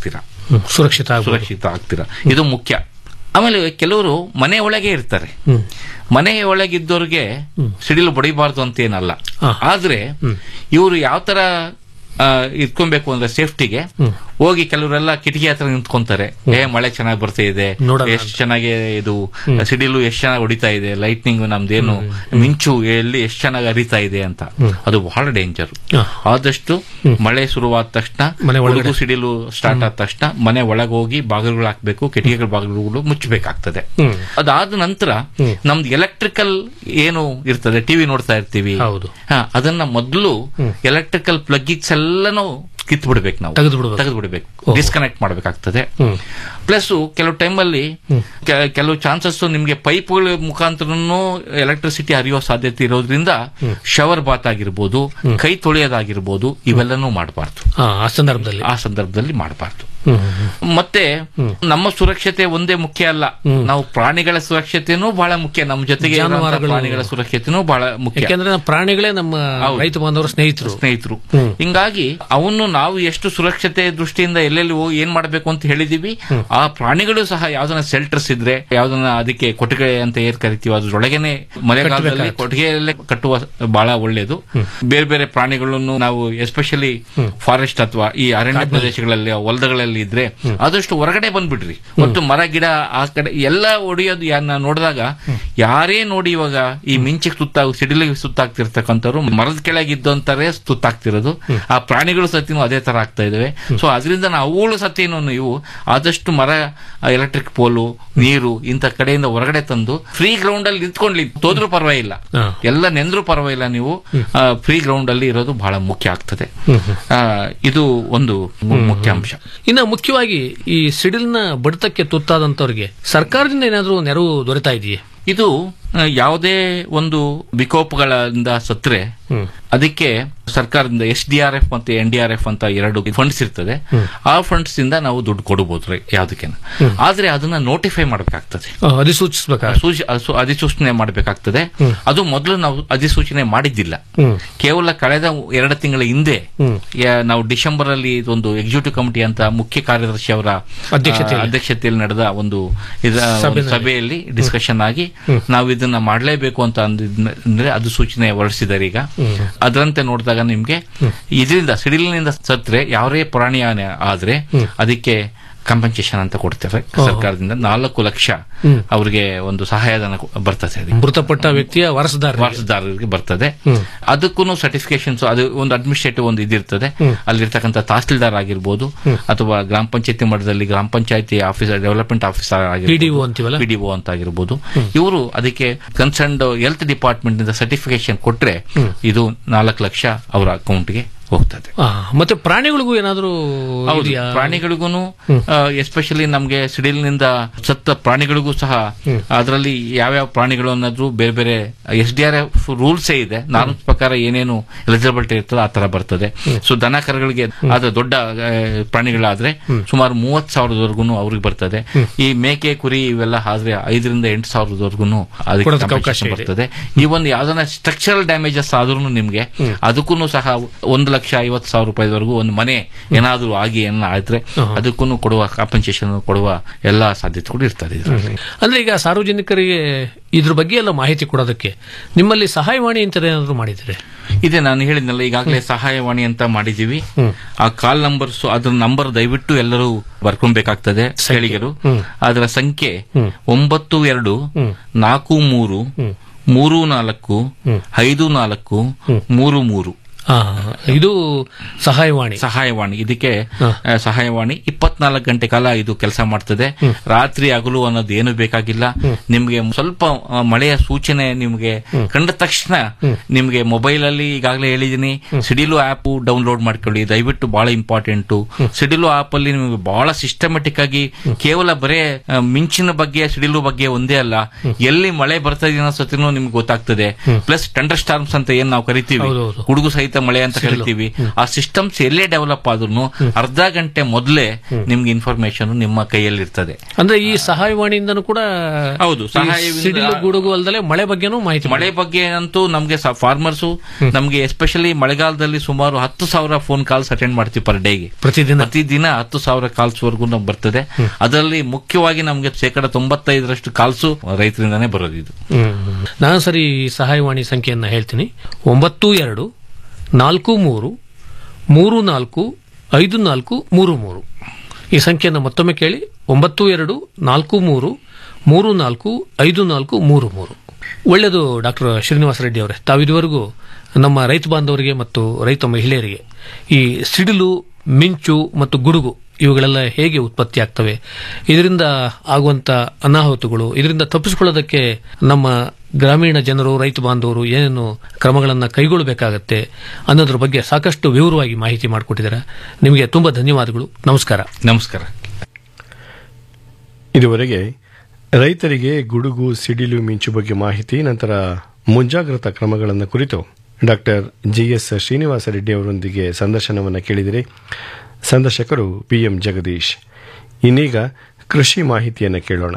ಹ್ಮ್. ಸುರಕ್ಷಿತ ಆಗ್ಬೋದು. ಸುರಕ್ಷಿತ ಆಗ್ತೀರಾ ಇದು ಮುಖ್ಯ ಆಮೇಲೆ ಕೆಲವರು ಮನೆ ಒಳಗೆ ಇರ್ತಾರೆ ಹ್ಮ್. ಮನೆ ಒಳಗಿದ್ದವ್ರಿಗೆ ಸಿಡಿಲು ಬಡಿಬಾರ್ದು ಅಂತ ಏನಲ್ಲ ಆದ್ರೆ ಇವರು ಯಾವ ತರ ಆ, ಇಟ್ಕೊಬೇಕು ಅಂದ್ರೆ ಸೇಫ್ಟಿಗೆ ಹೋಗಿ ಕೆಲವರೆಲ್ಲ ಕಿಟಕಿ ಹತ್ರ ನಿಂತ್ಕೊಂತಾರೆ ಏ ಮಳೆ ಚೆನ್ನಾಗಿ ಬರ್ತಾ ಇದೆ ನೋಡೋಣ ಎಷ್ಟು ಚೆನ್ನಾಗಿ ಇದು ಹ್ಮ್. ಸಿಡಿಲು ಎಷ್ಟು ಚೆನ್ನಾಗಿ ಹೊಡಿತಾ ಇದೆ ಲೈಟ್ನಿಂಗ್ ನಮ್ದೇನು ಮಿಂಚು ಎಲ್ಲಿ ಎಷ್ಟು ಚೆನ್ನಾಗಿ ಹರಿತಾ ಇದೆ ಅಂತ ಹ್ಮ್. ಅದು ಬಹಳ ಡೇಂಜರ್ ಹಾ. ಆದಷ್ಟು ಮಳೆ ಶುರುವಾದ ತಕ್ಷಣ ಮನೆ ಒಳಗಡೆ. ಗುಡುಗು ಸಿಡಿಲು ಸ್ಟಾರ್ಟ್ ಆದ ತಕ್ಷಣ ಮನೆ ಒಳಗೆ ಹೋಗಿ ಬಾಗಿಲುಗಳು ಹಾಕ್ಬೇಕು ಕಿಟಕಿಗಳ ಬಾಗಿಲುಗಳು ಮುಚ್ಚಬೇಕಾಗ್ತದೆ ಹ್ಮ್. ಅದಾದ ನಂತರ ನಮ್ದು ಎಲೆಕ್ಟ್ರಿಕಲ್ ಏನು ಇರ್ತದೆ ಟಿವಿ ನೋಡ್ತಾ ಇರ್ತೀವಿ ಹೌದು. ಹಾ, ಅದನ್ನ ಮೊದಲು ಎಲೆಕ್ಟ್ರಿಕಲ್ ಪ್ಲಗ್ಗಿಕ್ಸ್ ಎಲ್ಲಾನು ಕಿತ್ ಬಿಡ್ಬೇಕು ನಾವು ತೆಗೆದು ಬಿಡ್ಬೇಕು. ತೆಗೆದು ಬಿಡಬೇಕು ಡಿಸ್ಕನೆಕ್ಟ್ ಮಾಡಬೇಕಾಗ್ತದೆ ಹ್ಮ್. ಪ್ಲಸ್ ಕೆಲವು ಟೈಮಲ್ಲಿ ಕೆಲವು ಚಾನ್ಸಸ್ ನಿಮಗೆ ಪೈಪ್ಗಳ ಮುಖಾಂತರನು ಎಲೆಕ್ಟ್ರಿಸಿಟಿ ಹರಿಯೋ ಸಾಧ್ಯತೆ ಇರೋದ್ರಿಂದ ಶವರ್ ಬಾತ್ ಆಗಿರ್ಬೋದು ಕೈ ತೊಳೆಯೋದಾಗಿರ್ಬೋದು ಇವೆಲ್ಲನೂ ಮಾಡಬಾರ್ದು ಹಾ, ಆ ಸಂದರ್ಭದಲ್ಲಿ ಆ ಸಂದರ್ಭದಲ್ಲಿ ಮಾಡಬಾರ್ದು ಹ್ಮ್, ಹ್ಮ್, ಮತ್ತೆ ನಮ್ಮ ಸುರಕ್ಷತೆ ಒಂದೇ ಮುಖ್ಯ ಅಲ್ಲ ನಾವು ಪ್ರಾಣಿಗಳ ಸುರಕ್ಷತೆನೂ ಬಹಳ ಮುಖ್ಯ ನಮ್ಮ ಜೊತೆಗೆ ಇರುವಂತ ಜಾನುವಾರುಗಳು- ಪ್ರಾಣಿಗಳ ಸುರಕ್ಷತೆನೂ ಬಹಳ ಮುಖ್ಯ ಯಾಕೆಂದ್ರೆ ನಮ್ಮ ಪ್ರಾಣಿಗಳೇ ನಮ್ಮ ಹೌದು. ರೈತ ಬಾಂಧವರ ಸ್ನೇಹಿತರು ಸ್ನೇಹಿತರು ಹ್ಮ್. ಹಿಂಗಾಗಿ ಅವನ್ನು ನಾವು ಎಷ್ಟು ಸುರಕ್ಷತೆ ದೃಷ್ಟಿಯಿಂದ ಎಲ್ಲೆಲ್ಲಿ ಹೋಗಿ ಏನ್ ಮಾಡಬೇಕು ಅಂತ ಹೇಳಿದೀವಿ ಆ ಪ್ರಾಣಿಗಳು ಸಹ ಯಾವ್ದನ್ನ ಸೆಲ್ಟರ್ಸ್ ಇದ್ರೆ ಯಾವ್ದನ್ನ ಅದಕ್ಕೆ ಕೊಟ್ಟಿಗೆ ಅಂತ ಏನ್ ಕರಿತೀವಿ ಅದ್ರೊಳಗೇನೆ ಮಳೆಗಾಲದಲ್ಲಿ ಕಟ್ಬೇಕಾಗುತ್ತೆ. ಕೊಟ್ಟಿಗೆಯಲ್ಲೇ ಕಟ್ಟುವ ಬಹಳ ಒಳ್ಳೇದು ಬೇರೆ ಬೇರೆ ಪ್ರಾಣಿಗಳನ್ನು ನಾವು ಎಸ್ಪೆಷಲಿ ಫಾರೆಸ್ಟ್ ಅಥವಾ ಈ ಅರಣ್ಯ ಪ್ರದೇಶಗಳಲ್ಲಿ ಹೊಲದಗಳಲ್ಲಿ ಇದ್ರೆ ಆದಷ್ಟು ಹೊರಗಡೆ ಬಂದ್ಬಿಡ್ರಿ ಮತ್ತು ಮರ ಗಿಡ ಆ ಕಡೆ ಎಲ್ಲ ಹೊಡೆಯೋದು ಯಾರನ್ನ ನೋಡಿದಾಗ ಯಾರೇ ನೋಡಿ ಇವಾಗ ಈ ಮಿಂಚಿಗೆ ಸುತ್ತಾಗ ಸಿಡಿಲಿಗೆ ಸುತ್ತಾಗ್ತಿರ್ತಕ್ಕಂಥವ್ರು ಮರದ ಕೆಳಗಿದ್ದಂತಾರೆ ಸುತ್ತಾಗ್ತಿರೋದು ಆ ಪ್ರಾಣಿಗಳು ಸತಿನೂ ಅದೇ ತರ ಆಗ್ತಾ ಇದಾವೆ ಸೊ ಅದರಿಂದ ನಾವು ಅವುಗಳು ಸತಿನೂ ನೀವು ಆದಷ್ಟು ಮರ ಎಲೆಕ್ಟ್ರಿಕ್ ಪೋಲು ನೀರು ಇಂಥ ಕಡೆಯಿಂದ ಹೊರಗಡೆ ತಂದು ಫ್ರೀ ಗ್ರೌಂಡ್ ಅಲ್ಲಿ ನಿಂತ್ಕೊಂಡ್ಲಿ ತೋದ್ರೂ ಪರವಾಗಿಲ್ಲ ಹಾ. ಎಲ್ಲ ನೆಂದ್ರೂ ಪರವಾಗಿಲ್ಲ ನೀವು ಫ್ರೀ ಗ್ರೌಂಡ್ ಅಲ್ಲಿ ಇರೋದು ಬಹಳ ಮುಖ್ಯ ಆಗ್ತದೆ ಹ್ಮ್, ಹ್ಮ್. ಆ, ಇದು ಒಂದು ಮು- ಮುಖ್ಯ ಅಂಶ ಇನ್ನು ಮುಖ್ಯವಾಗಿ ಈ ಸಿಡಿಲ್ನ ಬಡಿತಕ್ಕೆ ತುತ್ತಾದಂತವರಿಗೆ ಸರ್ಕಾರದಿಂದ ಏನಾದರೂ ನೆರವು ದೊರೆತಾ ಇದೆಯೇ ಇದು ಆ, ಯಾವುದೇ ಒಂದು ವಿಕೋಪಗಳಿಂದ ಸತ್ರೆ ಅದಕ್ಕೆ ಸರ್ಕಾರದಿಂದ ಎಸ್ ಡಿ ಆರ್ ಎಫ್ ಮತ್ತು ಎನ್ ಡಿ ಆರ್ ಎಫ್ ಅಂತ ಎರಡು ಫಂಡ್ಸ್ ಇರ್ತದೆ ಆ ಫಂಡ್ಸ್ ಇಂದ ನಾವು ದುಡ್ಡು ಕೊಡಬಹುದು ರೀ ಯಾವುದಕ್ಕೆ ಆದ್ರೆ ಅದನ್ನ ನೋಟಿಫೈ ಮಾಡಬೇಕಾಗ್ತದೆ ಆ, ಅಧಿಸೂಚಿಸಬೇಕಾ ಸೂಚಿ- ಅಸು- ಅಧಿಸೂಚನೆ ಮಾಡಬೇಕಾಗ್ತದೆ ಹ್ಮ್. ಅದು ಮೊದಲು ನಾವು ಅಧಿಸೂಚನೆ ಮಾಡಿದ್ದಿಲ್ಲ ಹ್ಮ್. ಕೇವಲ ಕಳೆದ ಎರಡು ತಿಂಗಳ ಹಿಂದೆ ಹ್ಮ್. ಯಾ- ನಾವು ಡಿಸೆಂಬರ್ ಅಲ್ಲಿ ಇದೊಂದು ಎಕ್ಸಿಕ್ಯೂಟಿವ್ ಕಮಿಟಿ ಅಂತ ಮುಖ್ಯ ಕಾರ್ಯದರ್ಶಿ ಅವರ ಅಧ್ಯಕ್ಷತೆಯಲ್ಲಿ. ಆ, ಅಧ್ಯಕ್ಷತೆಯಲ್ಲಿ ನಡೆದ ಒಂದು ಇದ- ಒಂದು ಸಭೆಯಲ್ಲಿ. ಸಭೆಯಲ್ಲಿ ಡಿಸ್ಕಷನ್ ಆಗಿ ಹ್ಮ್. ನಾವು ಇದನ್ನ ಮಾಡಲೇಬೇಕು ಅಂತ ಅಂದಿದ್ರೆ ಅದು ಸೂಚನೆ ಹೊರಡಿಸಿದ್ದಾರೆ ಈಗ ಹ್ಮ್. ಅದರಂತೆ ನೋಡಿದಾಗ ನಿಮ್ಗೆ ಇದರಿಂದ ಸಿಡಿಲಿನಿಂದ ಸತ್ರೆ ಯಾವೇ ಪ್ರಾಣಿ ಹಾನಿ ಆದ್ರೆ ಅದಕ್ಕೆ ಕಂಪನ್ಸೇಷನ್ ಅಂತ ಕೊಡ್ತೇವೆ ಓಹೋ. ಸರ್ಕಾರದಿಂದ ನಾಲ್ಕು ಲಕ್ಷ ಹ್ಮ್. ಅವ್ರಿಗೆ ಒಂದು ಸಹಾಯಧನ ಕೊ- ಬರ್ತದೆ ಅದಕ್ಕೆ. ಮೃತಪಟ್ಟ ವ್ಯಕ್ತಿಯ ವಾರಸುದಾರ ವಾರಸುದಾರರಿಗೆ ಬರ್ತದೆ ಹ್ಮ್. ಅದಕ್ಕೂ ಸರ್ಟಿಫಿಕೇಶನ್ಸ್ ಅದು ಒಂದು ಅಡ್ಮಿನಿಸ್ಟ್ರೇಟಿವ್ ಒಂದು ಇದಿರ್ತದೆ ಹ್ಮ್. ಅಲ್ಲಿರ್ತಕ್ಕಂಥ ತಹಸೀಲ್ದಾರ್ ಆಗಿರ್ಬೋದು ಹ್ಮ್. ಅಥವಾ ಗ್ರಾಮ ಪಂಚಾಯತಿ ಮಟ್ಟದಲ್ಲಿ ಗ್ರಾಮ panchayat officer development officer PDO ಅಂತೀವಲ್ಲ? ಪಿಡಿಒ ಅಂತ ಆಗಿರ್ಬೋದು ಇವರು ಅದಕ್ಕೆ ಕನ್ಸರ್ನ್ಡ್ ಹೆಲ್ತ್ ಡಿಪಾರ್ಟ್ಮೆಂಟ್ ಇಂದ ಸರ್ಟಿಫಿಕೇಶನ್ ಕೊಟ್ರೆ ಹ್ಮ್. ಇದು ನಾಲ್ಕು ಲಕ್ಷ ಅವರ ಅಕೌಂಟ್ಗೆ ಹೋಗ್ತದೆ ಆ, ಮತ್ತೆ ಪ್ರಾಣಿಗಳಿಗೂ ಏನಾದರೂ ಹೌದು ಇದೆಯಾ? ಪ್ರಾಣಿಗಳಿಗೂ ಹ್ಮ್. ಎಸ್ಪೆಷಲಿ ನಮಗೆ ಸಿಡಿಲಿನಿಂದ ಸತ್ತ ಪ್ರಾಣಿಗಳಿಗೂ ಸಹ ಹ್ಮ್. ಅದರಲ್ಲಿ ಯಾವ್ಯಾವ ಪ್ರಾಣಿಗಳು ಅನ್ನೋದು ಬೇರೆ ಬೇರೆ ಎಸ್ ಡಿ ಆರ್ ಎಫ್ ರೂಲ್ಸೇ ಇದೆ ನಾರ್ಮ್ಸ್ ಪ್ರಕಾರ ಏನೇನು ಎಲಿಜಿಬಿಲಿಟಿ ಇರ್ತದೆ ಆ ತರ ಬರ್ತದೆ ಸೊ ದನ ಕರುಗಳಿಗೆ ಆದ್ರೆ ದೊಡ್ಡ ಆ, ಪ್ರಾಣಿಗಳಾದ್ರೆ ಸುಮಾರು ಮೂವತ್ ಸಾವಿರದವರೆಗೂ ಅವ್ರಿಗೆ ಬರ್ತದೆ ಈ ಮೇಕೆ ಕುರಿ ಇವೆಲ್ಲ ಆದ್ರೆ ಐದರಿಂದ ಎಂಟು ಸಾವಿರದವರೆಗೂ ಅದಕ್ಕೆ ಕೊಡೋದಕ್ಕೆ ಅವಕಾಶ compensation ಇದೆ. ಬರ್ತದೆ ಈ ಒಂದು ಯಾವ್ದನ್ನ ಸ್ಟ್ರಕ್ಚರಲ್ ಡ್ಯಾಮೇಜಸ್ ಆದ್ರೂ ನಿಮ್ಗೆ ಅದಕ್ಕೂ ಸಹ ಒಂದು ಲಕ್ಷ ಐವತ್ತು ಸಾವಿರ ರೂಪಾಯಿವರೆಗೂ ಒಂದು ಮನೆ ಏನಾದ್ರೂ ಆಗಿ ಏನ ಆದ್ರೆ ಅದಕ್ಕೂ ಕೊಡುವ ಕಾಂಪನ್ಸೇಷನ್ ಕೊಡುವ ಎಲ್ಲಾ ಸಾಧ್ಯತೆಗಳು ಇರ್ತದೆ ಇದ್ರಲ್ಲಿ. ಅಂದ್ರೆ ಈಗ ಸಾರ್ವಜನಿಕರಿಗೆ ಇದ್ರ ಬಗ್ಗೆ ಎಲ್ಲ ಮಾಹಿತಿ ಕೊಡೋದಕ್ಕೆ ನಿಮ್ಮಲ್ಲಿ ಸಹಾಯವಾಣಿ ಅಂತ ಏನಾದರೂ ಮಾಡಿದ್ರೆ ಇದೆ ನಾನು ಹೇಳಿದ್ನಲ್ಲ ಈಗಾಗಲೇ ಸಹಾಯವಾಣಿ ಅಂತ ಮಾಡಿದೀವಿ ಹ್ಮ್. ಆ ಕಾಲ್ ನಂಬರ್ಸ್ ಅದ್ರ ನಂಬರ್ ದಯವಿಟ್ಟು ಎಲ್ಲರೂ ಬರ್ಕೊಬೇಕಾಗ್ತದೆ ಕೇಳಿಗರು ಹ್ಮ್. ಅದರ ಸಂಖ್ಯೆ ಹ್ಮ್. ಒಂಬತ್ತು ಎರಡು ಹ್ಮ್. ನಾಲ್ಕು ಮೂರು ಹ್ಮ್. ಮೂರು ನಾಲ್ಕು ಹ್ಮ್. ಐದು ನಾಲ್ಕು ಹ್ಮ್. ಮೂರು ಮೂರು ಆ, ಇದು ಸಹಾಯವಾಣಿ ಸಹಾಯವಾಣಿ ಇದಕ್ಕೆ ಹ. ಆ, ಸಹಾಯವಾಣಿ ಇಪ್ಪತ್ನಾಲ್ಕು ಗಂಟೆ ಕಾಲ ಇದು ಕೆಲಸ ಮಾಡ್ತದೆ ಹ್ಮ್. ರಾತ್ರಿ ಹಗಲು ಅನ್ನೋದು ಏನು ಬೇಕಾಗಿಲ್ಲ ಹ್ಮ್. ನಿಮ್ಗೆ ಸ್ವಲ್ಪ ಆ, ಮಳೆಯ ಸೂಚನೆ ನಿಮ್ಗೆ ಹ್ಮ್. ಕಂಡ ತಕ್ಷಣ ಹ್ಮ್. ನಿಮ್ಗೆ ಮೊಬೈಲ್ ಅಲ್ಲಿ ಈಗಾಗಲೇ ಹೇಳಿದೀನಿ ಸಿಡಿಲು ಆಪ್ ಡೌನ್ಲೋಡ್ ಮಾಡ್ಕೊಳ್ಳಿ ದಯವಿಟ್ಟು ಬಹಳ ಇಂಪಾರ್ಟೆಂಟ್ ಸಿಡಿಲು ಆಪ್ ಅಲ್ಲಿ ನಿಮಗೆ ಬಹಳ ಸಿಸ್ಟಮೆಟಿಕ್ ಆಗಿ ಕೇವಲ ಬರೇ ಆ, ಮಿಂಚಿನ ಬಗ್ಗೆ ಸಿಡಿಲು ಬಗ್ಗೆ ಒಂದೇ ಅಲ್ಲ ಎಲ್ಲಿ ಮಳೆ ಬರ್ತದೆ ಅನ್ನೋ ಸತಿನೂ ನಿಮ್ಗೆ ಗೊತ್ತಾಗ್ತದೆ ಪ್ಲಸ್ ಟಂಡರ್ ಸ್ಟಾರ್ಮ್ಸ್ ಅಂತ ಏನ್ ನಾವು ಕರಿತೀವಿ ಹೌದೌದು. ಗುಡುಗು ಸಹಿತ ಮಳೆ ಅಂತ ಸಿಡಿಲು. ಹೇಳ್ತೀವಿ ಆ ಸಿಸ್ಟಮ್ಸ್ ಎಲ್ಲೇ ಡೆವಲಪ್ ಆದ್ರೂ ಅರ್ಧ ಗಂಟೆ ಮೊದಲೇ ನಿಮ್ಗೆ ಇನ್ಫಾರ್ಮೇಶನ್ ನಿಮ್ಮ ಕೈಯಲ್ಲಿ ಇರ್ತದೆ ಅಂದ್ರೆ ಈ ಸಹಾಯವಾಣಿಯಿಂದನೂ ಕೂಡ ಹೌದು, ಈ ಸಹಾಯದಿಂದ- ಸಿಡಿಲು ಗುಡುಗು ಅಲ್ದಲೆ ಮಳೆ ಬಗ್ಗೆನೂ ಮಾಹಿತಿ ಮಳೆ ಬಗ್ಗೆ ಅಂತೂ ನಮ್ಗೆ ಫಾರ್ಮರ್ಸ್ ನಮ್ಗೆ ಎಸ್ಪೆಷಲಿ ಮಳೆಗಾಲದಲ್ಲಿ ಸುಮಾರು ಹತ್ತು ಸಾವಿರ ಫೋನ್ ಕಾಲ್ಸ್ ಅಟೆಂಡ್ ಮಾಡ್ತೀವಿ ಪರ್ ಡೇಗೆ ಪ್ರತಿದಿನ ಪ್ರತಿದಿನ ಹತ್ತು ಸಾವಿರ ಕಾಲ್ಸ್ ವರೆಗೂ ನಮ್ಗೆ ಬರ್ತದೆ ಅದರಲ್ಲಿ ಮುಖ್ಯವಾಗಿ ನಮ್ಗೆ ಶೇಕಡ ತೊಂಬತ್ತೈದರಷ್ಟು ಕಾಲ್ಸು ರೈತರಿಂದಾನೇ ಬರೋದು ಇದು ಹ್ಮ್. ನಾನು ಸರಿ ಈ ಸಹಾಯವಾಣಿ ಸಂಖ್ಯೆಯನ್ನ ಹೇಳ್ತೀನಿ ಒಂಬತ್ತು ಎರಡು ನಾಲ್ಕು ಮೂರು ಮೂರು ನಾಲ್ಕು ಐದು ನಾಲ್ಕು ಮೂರು ಮೂರು ಈ ಸಂಖ್ಯೆಯನ್ನು ಮತ್ತೊಮ್ಮೆ ಕೇಳಿ ಒಂಬತ್ತು ಎರಡು ನಾಲ್ಕು ಮೂರು ಮೂರು ನಾಲ್ಕು ಐದು ನಾಲ್ಕು ಮೂರು ಮೂರು ಒಳ್ಳೆಯದು ಡಾಕ್ಟರ್ ಶ್ರೀನಿವಾಸ ರೆಡ್ಡಿ ಅವರೇ ತಾವಿದುವರೆಗೂ ನಮ್ಮ ರೈತ ಬಾಂಧವರಿಗೆ ಮತ್ತು ರೈತ ಮಹಿಳೆಯರಿಗೆ ಈ ಸಿಡಿಲು ಮಿಂಚು ಮತ್ತು ಗುಡುಗು ಇವುಗಳೆಲ್ಲ ಹೇಗೆ ಉತ್ಪತ್ತಿ ಆಗ್ತವೆ ಇದರಿಂದ ಆಗುವಂತ ಅನಾಹುತಗಳು ಇದರಿಂದ ತಪ್ಪಿಸಿಕೊಳ್ಳೋದಕ್ಕೆ ನಮ್ಮ ಗ್ರಾಮೀಣ ಜನರು ರೈತ ಬಾಂಧವರು ಏನೇನು ಕ್ರಮಗಳನ್ನು ಕೈಗೊಳ್ಳಬೇಕಾಗತ್ತೆ ಅನ್ನೋದ್ರ ಬಗ್ಗೆ ಸಾಕಷ್ಟು ವಿವರವಾಗಿ ಮಾಹಿತಿ ಮಾಡಿಕೊಟ್ಟಿದ್ದಾರೆ ನಿಮಗೆ ತುಂಬಾ ಧನ್ಯವಾದಗಳು ನಮಸ್ಕಾರ ನಮಸ್ಕಾರ ಇದುವರೆಗೆ ರೈತರಿಗೆ ಗುಡುಗು ಸಿಡಿಲು ಮಿಂಚು ಬಗ್ಗೆ ಮಾಹಿತಿ ನಂತರ ಮುಂಜಾಗ್ರತಾ ಕ್ರಮಗಳನ್ನು ಕುರಿತು ಡಾಕ್ಟರ್ ಜಿಎಸ್ ಶ್ರೀನಿವಾಸ ರೆಡ್ಡಿ ಅವರೊಂದಿಗೆ ಸಂದರ್ಶನವನ್ನು ಕೇಳಿದಿರಿ ಸಂದರ್ಶಕರು ಪಿಎಂ ಜಗದೀಶ್ ಇನ್ನೀಗ ಕೃಷಿ ಮಾಹಿತಿಯನ್ನು ಕೇಳೋಣ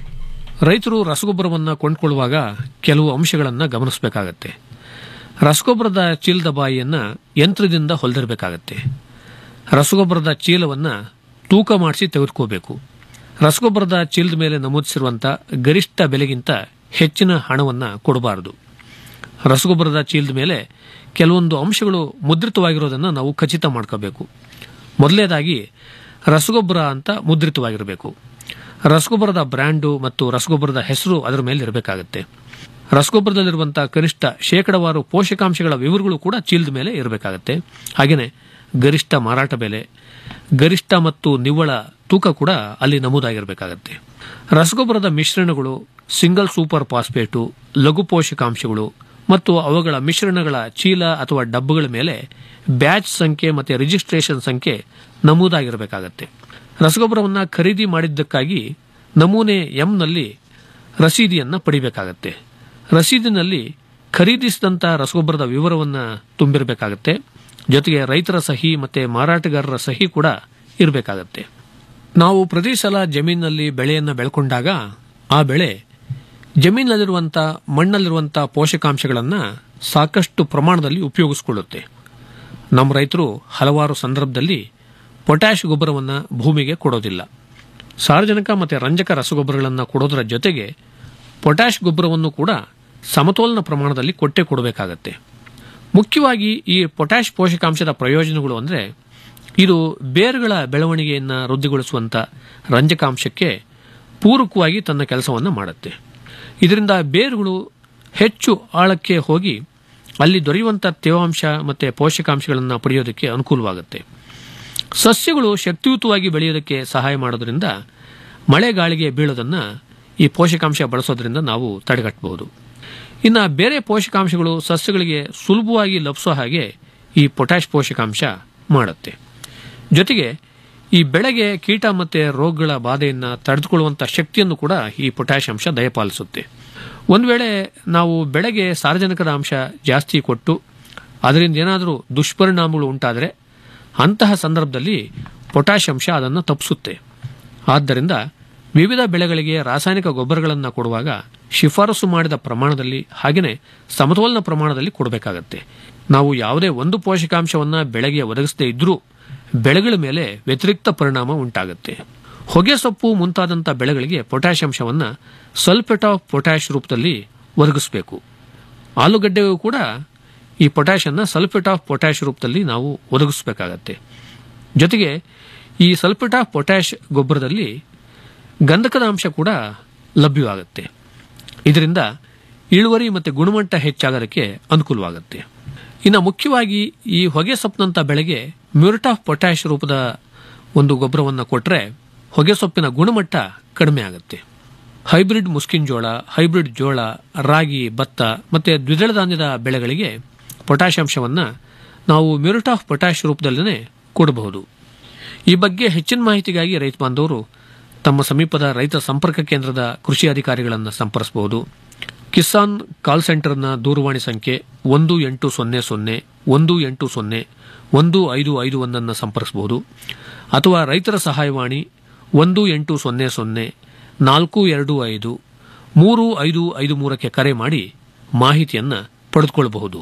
ರೈತರು ರಸಗೊಬ್ಬರವನ್ನು ಕೊಂಡ್ಕೊಳ್ಳುವಾಗ ಕೆಲವು ಅಂಶಗಳನ್ನು ಗಮನಿಸಬೇಕಾಗತ್ತೆ ರಸಗೊಬ್ಬರದ ಚೀಲದ ಬಾಯಿಯನ್ನ ಯಂತ್ರದಿಂದ ಹೊಲಿದಿರಬೇಕಾಗತ್ತೆ ರಸಗೊಬ್ಬರದ ಚೀಲವನ್ನ ತೂಕ ಮಾಡಿಸಿ ತೆಗೆದುಕೋಬೇಕು ರಸಗೊಬ್ಬರದ ಚೀಲದ ಮೇಲೆ ನಮೂದಿಸಿರುವಂಥ ಗರಿಷ್ಠ ಬೆಲೆಗಿಂತ ಹೆಚ್ಚಿನ ಹಣವನ್ನು ಕೊಡಬಾರದು ರಸಗೊಬ್ಬರದ ಚೀಲದ ಮೇಲೆ ಕೆಲವೊಂದು ಅಂಶಗಳು ಮುದ್ರಿತವಾಗಿರೋದನ್ನು ನಾವು ಖಚಿತ ಮಾಡ್ಕೋಬೇಕು ಮೊದಲನೇದಾಗಿ ರಸಗೊಬ್ಬರ ಅಂತ ಮುದ್ರಿತವಾಗಿರಬೇಕು ರಸಗೊಬ್ಬರದ ಬ್ರ್ಯಾಂಡು ಮತ್ತು ರಸಗೊಬ್ಬರದ ಹೆಸರು ಅದರ ಮೇಲೆ ಇರಬೇಕಾಗುತ್ತೆ ರಸಗೊಬ್ಬರದಲ್ಲಿರುವಂತಹ ಕನಿಷ್ಠ ಶೇಕಡವಾರು ಪೋಷಕಾಂಶಗಳ ವಿವರಗಳು ಕೂಡ ಚೀಲದ ಮೇಲೆ ಇರಬೇಕಾಗುತ್ತೆ ಹಾಗೆಯೇ ಗರಿಷ್ಠ ಮಾರಾಟ ಬೆಲೆ ಗರಿಷ್ಠ ಮತ್ತು ನಿವ್ವಳ ತೂಕ ಕೂಡ ಅಲ್ಲಿ ನಮೂದಾಗಿರಬೇಕಾಗತ್ತೆ ರಸಗೊಬ್ಬರದ ಮಿಶ್ರಣಗಳು ಸಿಂಗಲ್ ಸೂಪರ್ ಫಾಸ್ಫೇಟು ಲಘು ಪೋಷಕಾಂಶಗಳು ಮತ್ತು ಅವುಗಳ ಮಿಶ್ರಣಗಳ ಚೀಲ ಅಥವಾ ಡಬ್ಬಗಳ ಮೇಲೆ ಬ್ಯಾಚ್ ಸಂಖ್ಯೆ ಮತ್ತು ರಿಜಿಸ್ಟ್ರೇಷನ್ ಸಂಖ್ಯೆ ನಮೂದಾಗಿರಬೇಕಾಗತ್ತೆ ರಸಗೊಬ್ಬರವನ್ನು ಖರೀದಿ ಮಾಡಿದ್ದಕ್ಕಾಗಿ ನಮೂನೆ ಎಂನಲ್ಲಿ ರಸೀದಿಯನ್ನು ಪಡಿಬೇಕಾಗತ್ತೆ ರಸೀದಿನಲ್ಲಿ ಖರೀದಿಸಿದಂಥ ರಸಗೊಬ್ಬರದ ವಿವರವನ್ನು ತುಂಬಿರಬೇಕಾಗತ್ತೆ ಜೊತೆಗೆ ರೈತರ ಸಹಿ ಮತ್ತು ಮಾರಾಟಗಾರರ ಸಹಿ ಕೂಡ ಇರಬೇಕಾಗತ್ತೆ ನಾವು ಪ್ರತಿ ಸಲ ಜಮೀನಿನಲ್ಲಿ ಬೆಳೆಯನ್ನು ಬೆಳ್ಕೊಂಡಾಗ ಆ ಬೆಳೆ ಜಮೀನಲ್ಲಿರುವಂಥ ಮಣ್ಣಲ್ಲಿರುವಂಥ ಪೋಷಕಾಂಶಗಳನ್ನು ಸಾಕಷ್ಟು ಪ್ರಮಾಣದಲ್ಲಿ ಉಪಯೋಗಿಸಿಕೊಳ್ಳುತ್ತೆ ನಮ್ಮ ರೈತರು ಹಲವಾರು ಸಂದರ್ಭದಲ್ಲಿ ಪೊಟ್ಯಾಷ್ ಗೊಬ್ಬರವನ್ನು ಭೂಮಿಗೆ ಕೊಡೋದಿಲ್ಲ ಸಾರ್ವಜನಿಕ ಮತ್ತು ರಂಜಕ ರಸಗೊಬ್ಬರಗಳನ್ನು ಕೊಡೋದರ ಜೊತೆಗೆ ಪೊಟ್ಯಾಷ್ ಗೊಬ್ಬರವನ್ನು ಕೂಡ ಸಮತೋಲನ ಪ್ರಮಾಣದಲ್ಲಿ ಕೊಟ್ಟೆ ಕೊಡಬೇಕಾಗತ್ತೆ ಮುಖ್ಯವಾಗಿ ಈ ಪೊಟ್ಯಾಷ್ ಪೋಷಕಾಂಶದ ಪ್ರಯೋಜನಗಳು ಅಂದರೆ ಇದು ಬೇರುಗಳ ಬೆಳವಣಿಗೆಯನ್ನು ವೃದ್ಧಿಗೊಳಿಸುವಂಥ ರಂಜಕಾಂಶಕ್ಕೆ ಪೂರಕವಾಗಿ ತನ್ನ ಕೆಲಸವನ್ನು ಮಾಡುತ್ತೆ ಇದರಿಂದ ಬೇರುಗಳು ಹೆಚ್ಚು ಆಳಕ್ಕೆ ಹೋಗಿ ಅಲ್ಲಿ ದೊರೆಯುವಂಥ ತೇವಾಂಶ ಮತ್ತು ಪೋಷಕಾಂಶಗಳನ್ನು ಪಡೆಯೋದಕ್ಕೆ ಅನುಕೂಲವಾಗುತ್ತೆ ಸಸ್ಯಗಳು ಶಕ್ತಿಯುತವಾಗಿ ಬೆಳೆಯೋದಕ್ಕೆ ಸಹಾಯ ಮಾಡೋದ್ರಿಂದ ಮಳೆ ಗಾಳಿಗೆ ಬೀಳೋದನ್ನು ಈ ಪೋಷಕಾಂಶ ಬಳಸೋದ್ರಿಂದ ನಾವು ತಡೆಗಟ್ಟಬಹುದು ಇನ್ನು ಬೇರೆ ಪೋಷಕಾಂಶಗಳು ಸಸ್ಯಗಳಿಗೆ ಸುಲಭವಾಗಿ ಲಭಿಸೋ ಹಾಗೆ ಈ ಪೊಟ್ಯಾಷ್ ಪೋಷಕಾಂಶ ಮಾಡುತ್ತೆ ಜೊತೆಗೆ ಈ ಬೆಳೆಗೆ ಕೀಟ ಮತ್ತು ರೋಗಗಳ ಬಾಧೆಯನ್ನು ತಡೆದುಕೊಳ್ಳುವಂಥ ಶಕ್ತಿಯನ್ನು ಕೂಡ ಈ ಪೊಟ್ಯಾಷ್ ಅಂಶ ದಯಪಾಲಿಸುತ್ತೆ ಒಂದು ವೇಳೆ ನಾವು ಬೆಳೆಗೆ ಸಾರ್ವಜನಿಕದ ಅಂಶ ಜಾಸ್ತಿ ಕೊಟ್ಟು ಅದರಿಂದ ಏನಾದರೂ ದುಷ್ಪರಿಣಾಮಗಳು ಉಂಟಾದರೆ ಅಂತಹ ಸಂದರ್ಭದಲ್ಲಿ ಪೊಟ್ಯಾಷ್ ಅಂಶ ಅದನ್ನು ತಪ್ಪಿಸುತ್ತೆ ಆದ್ದರಿಂದ ವಿವಿಧ ಬೆಳೆಗಳಿಗೆ ರಾಸಾಯನಿಕ ಗೊಬ್ಬರಗಳನ್ನು ಕೊಡುವಾಗ ಶಿಫಾರಸು ಮಾಡಿದ ಪ್ರಮಾಣದಲ್ಲಿ ಹಾಗೆಯೇ ಸಮತೋಲನ ಪ್ರಮಾಣದಲ್ಲಿ ಕೊಡಬೇಕಾಗತ್ತೆ ನಾವು ಯಾವುದೇ ಒಂದು ಪೋಷಕಾಂಶವನ್ನು ಬೆಳೆಗೆ ಒದಗಿಸದೇ ಇದ್ರೂ ಬೆಳೆಗಳ ಮೇಲೆ ವ್ಯತಿರಿಕ್ತ ಪರಿಣಾಮ ಉಂಟಾಗುತ್ತೆ ಹೊಗೆ ಸೊಪ್ಪು ಮುಂತಾದಂಥ ಬೆಳೆಗಳಿಗೆ ಪೊಟ್ಯಾಷ್ ಅಂಶವನ್ನು ಸಲ್ಫೇಟ್ ಆಫ್ ಪೊಟ್ಯಾಷ್ ರೂಪದಲ್ಲಿ ಒದಗಿಸಬೇಕು ಆಲೂಗಡ್ಡೆಗೂ ಕೂಡ ಈ ಪೊಟ್ಯಾಷ್ ಅನ್ನ ಸಲ್ಫೇಟ್ ಆಫ್ ಪೊಟ್ಯಾಷ್ ರೂಪದಲ್ಲಿ ನಾವು ಒದಗಿಸಬೇಕಾಗತ್ತೆ ಜೊತೆಗೆ ಈ ಸಲ್ಫೇಟ್ ಆಫ್ ಪೊಟ್ಯಾಷ್ ಗೊಬ್ಬರದಲ್ಲಿ ಗಂಧಕದ ಅಂಶ ಕೂಡ ಲಭ್ಯವಾಗುತ್ತೆ ಇದರಿಂದ ಇಳುವರಿ ಮತ್ತು ಗುಣಮಟ್ಟ ಹೆಚ್ಚಾಗೋದಕ್ಕೆ ಅನುಕೂಲವಾಗುತ್ತೆ ಇನ್ನು ಮುಖ್ಯವಾಗಿ ಈ ಹೊಗೆ ಸೊಪ್ಪಿನಂಥ ಬೆಳೆಗೆ ಮ್ಯೂರಿಟ್ ಆಫ್ ಪೊಟ್ಯಾಷ್ ರೂಪದ ಒಂದು ಗೊಬ್ಬರವನ್ನು ಕೊಟ್ಟರೆ ಹೊಗೆ ಸೊಪ್ಪಿನ ಗುಣಮಟ್ಟ ಕಡಿಮೆ ಆಗುತ್ತೆ ಹೈಬ್ರಿಡ್ ಮುಸ್ಕಿನ್ ಜೋಳ ಹೈಬ್ರಿಡ್ ಜೋಳ ರಾಗಿ ಭತ್ತ ಮತ್ತು ದ್ವಿದಳ ಧಾನ್ಯದ ಬೆಳೆಗಳಿಗೆ ಪೊಟ್ಯಾಷ್ ಅಂಶವನ್ನು ನಾವು ಮ್ಯೂರಿಟ್ ಆಫ್ ಪೊಟ್ಯಾಷ್ ರೂಪದಲ್ಲೇ ಕೊಡಬಹುದು ಈ ಬಗ್ಗೆ ಹೆಚ್ಚಿನ ಮಾಹಿತಿಗಾಗಿ ರೈತ ಬಾಂಧವರು ತಮ್ಮ ಸಮೀಪದ ರೈತ ಸಂಪರ್ಕ ಕೇಂದ್ರದ ಕೃಷಿ ಅಧಿಕಾರಿಗಳನ್ನು ಸಂಪರ್ಕಿಸಬಹುದು ಕಿಸಾನ್ ಕಾಲ್ ಸೆಂಟರ್ನ ದೂರವಾಣಿ ಸಂಖ್ಯೆ ಒಂದು ಎಂಟು ಸೊನ್ನೆ ಸೊನ್ನೆ ಒಂದು ಎಂಟು ಸೊನ್ನೆ ಒಂದು ಐದು ಐದು ಒಂದನ್ನು ಸಂಪರ್ಕಿಸಬಹುದು ಅಥವಾ ರೈತರ ಸಹಾಯವಾಣಿ ಒಂದು ಎಂಟು ಸೊನ್ನೆ ಸೊನ್ನೆ ನಾಲ್ಕು ಎರಡು ಐದು ಮೂರು ಐದು ಐದು ಮೂರಕ್ಕೆ ಕರೆ ಮಾಡಿ ಮಾಹಿತಿಯನ್ನು ಪಡೆದುಕೊಳ್ಳಬಹುದು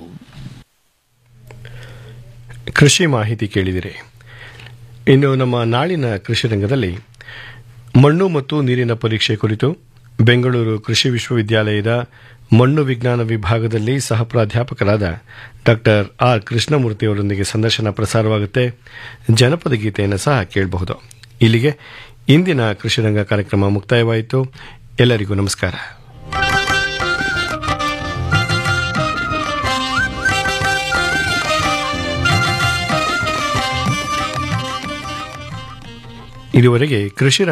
ಕೃಷಿ ಮಾಹಿತಿ ಕೇಳಿದಿರಿ ಇನ್ನು ನಮ್ಮ ನಾಳಿನ ಕೃಷಿ ರಂಗದಲ್ಲಿ ಮಣ್ಣು ಮತ್ತು ನೀರಿನ ಪರೀಕ್ಷೆ ಕುರಿತು ಬೆಂಗಳೂರು ಕೃಷಿ ವಿಶ್ವವಿದ್ಯಾಲಯದ ಮಣ್ಣು ವಿಜ್ಞಾನ ವಿಭಾಗದಲ್ಲಿ ಸಹ ಪ್ರಾಧ್ಯಾಪಕರಾದ ಡಾಕ್ಟರ್ ಆರ್ ಕೃಷ್ಣಮೂರ್ತಿ ಅವರೊಂದಿಗೆ ಸಂದರ್ಶನ ಪ್ರಸಾರವಾಗುತ್ತೆ ಜನಪದ ಗೀತೆಯನ್ನು ಸಹ ಕೇಳಬಹುದು ಇಲ್ಲಿಗೆ ಇಂದಿನ ಕೃಷಿ ರಂಗ ಕಾರ್ಯಕ್ರಮ ಮುಕ್ತಾಯವಾಯಿತು ಎಲ್ಲರಿಗೂ ನಮಸ್ಕಾರ ಇದುವರೆಗೆ ಕೃಷಿ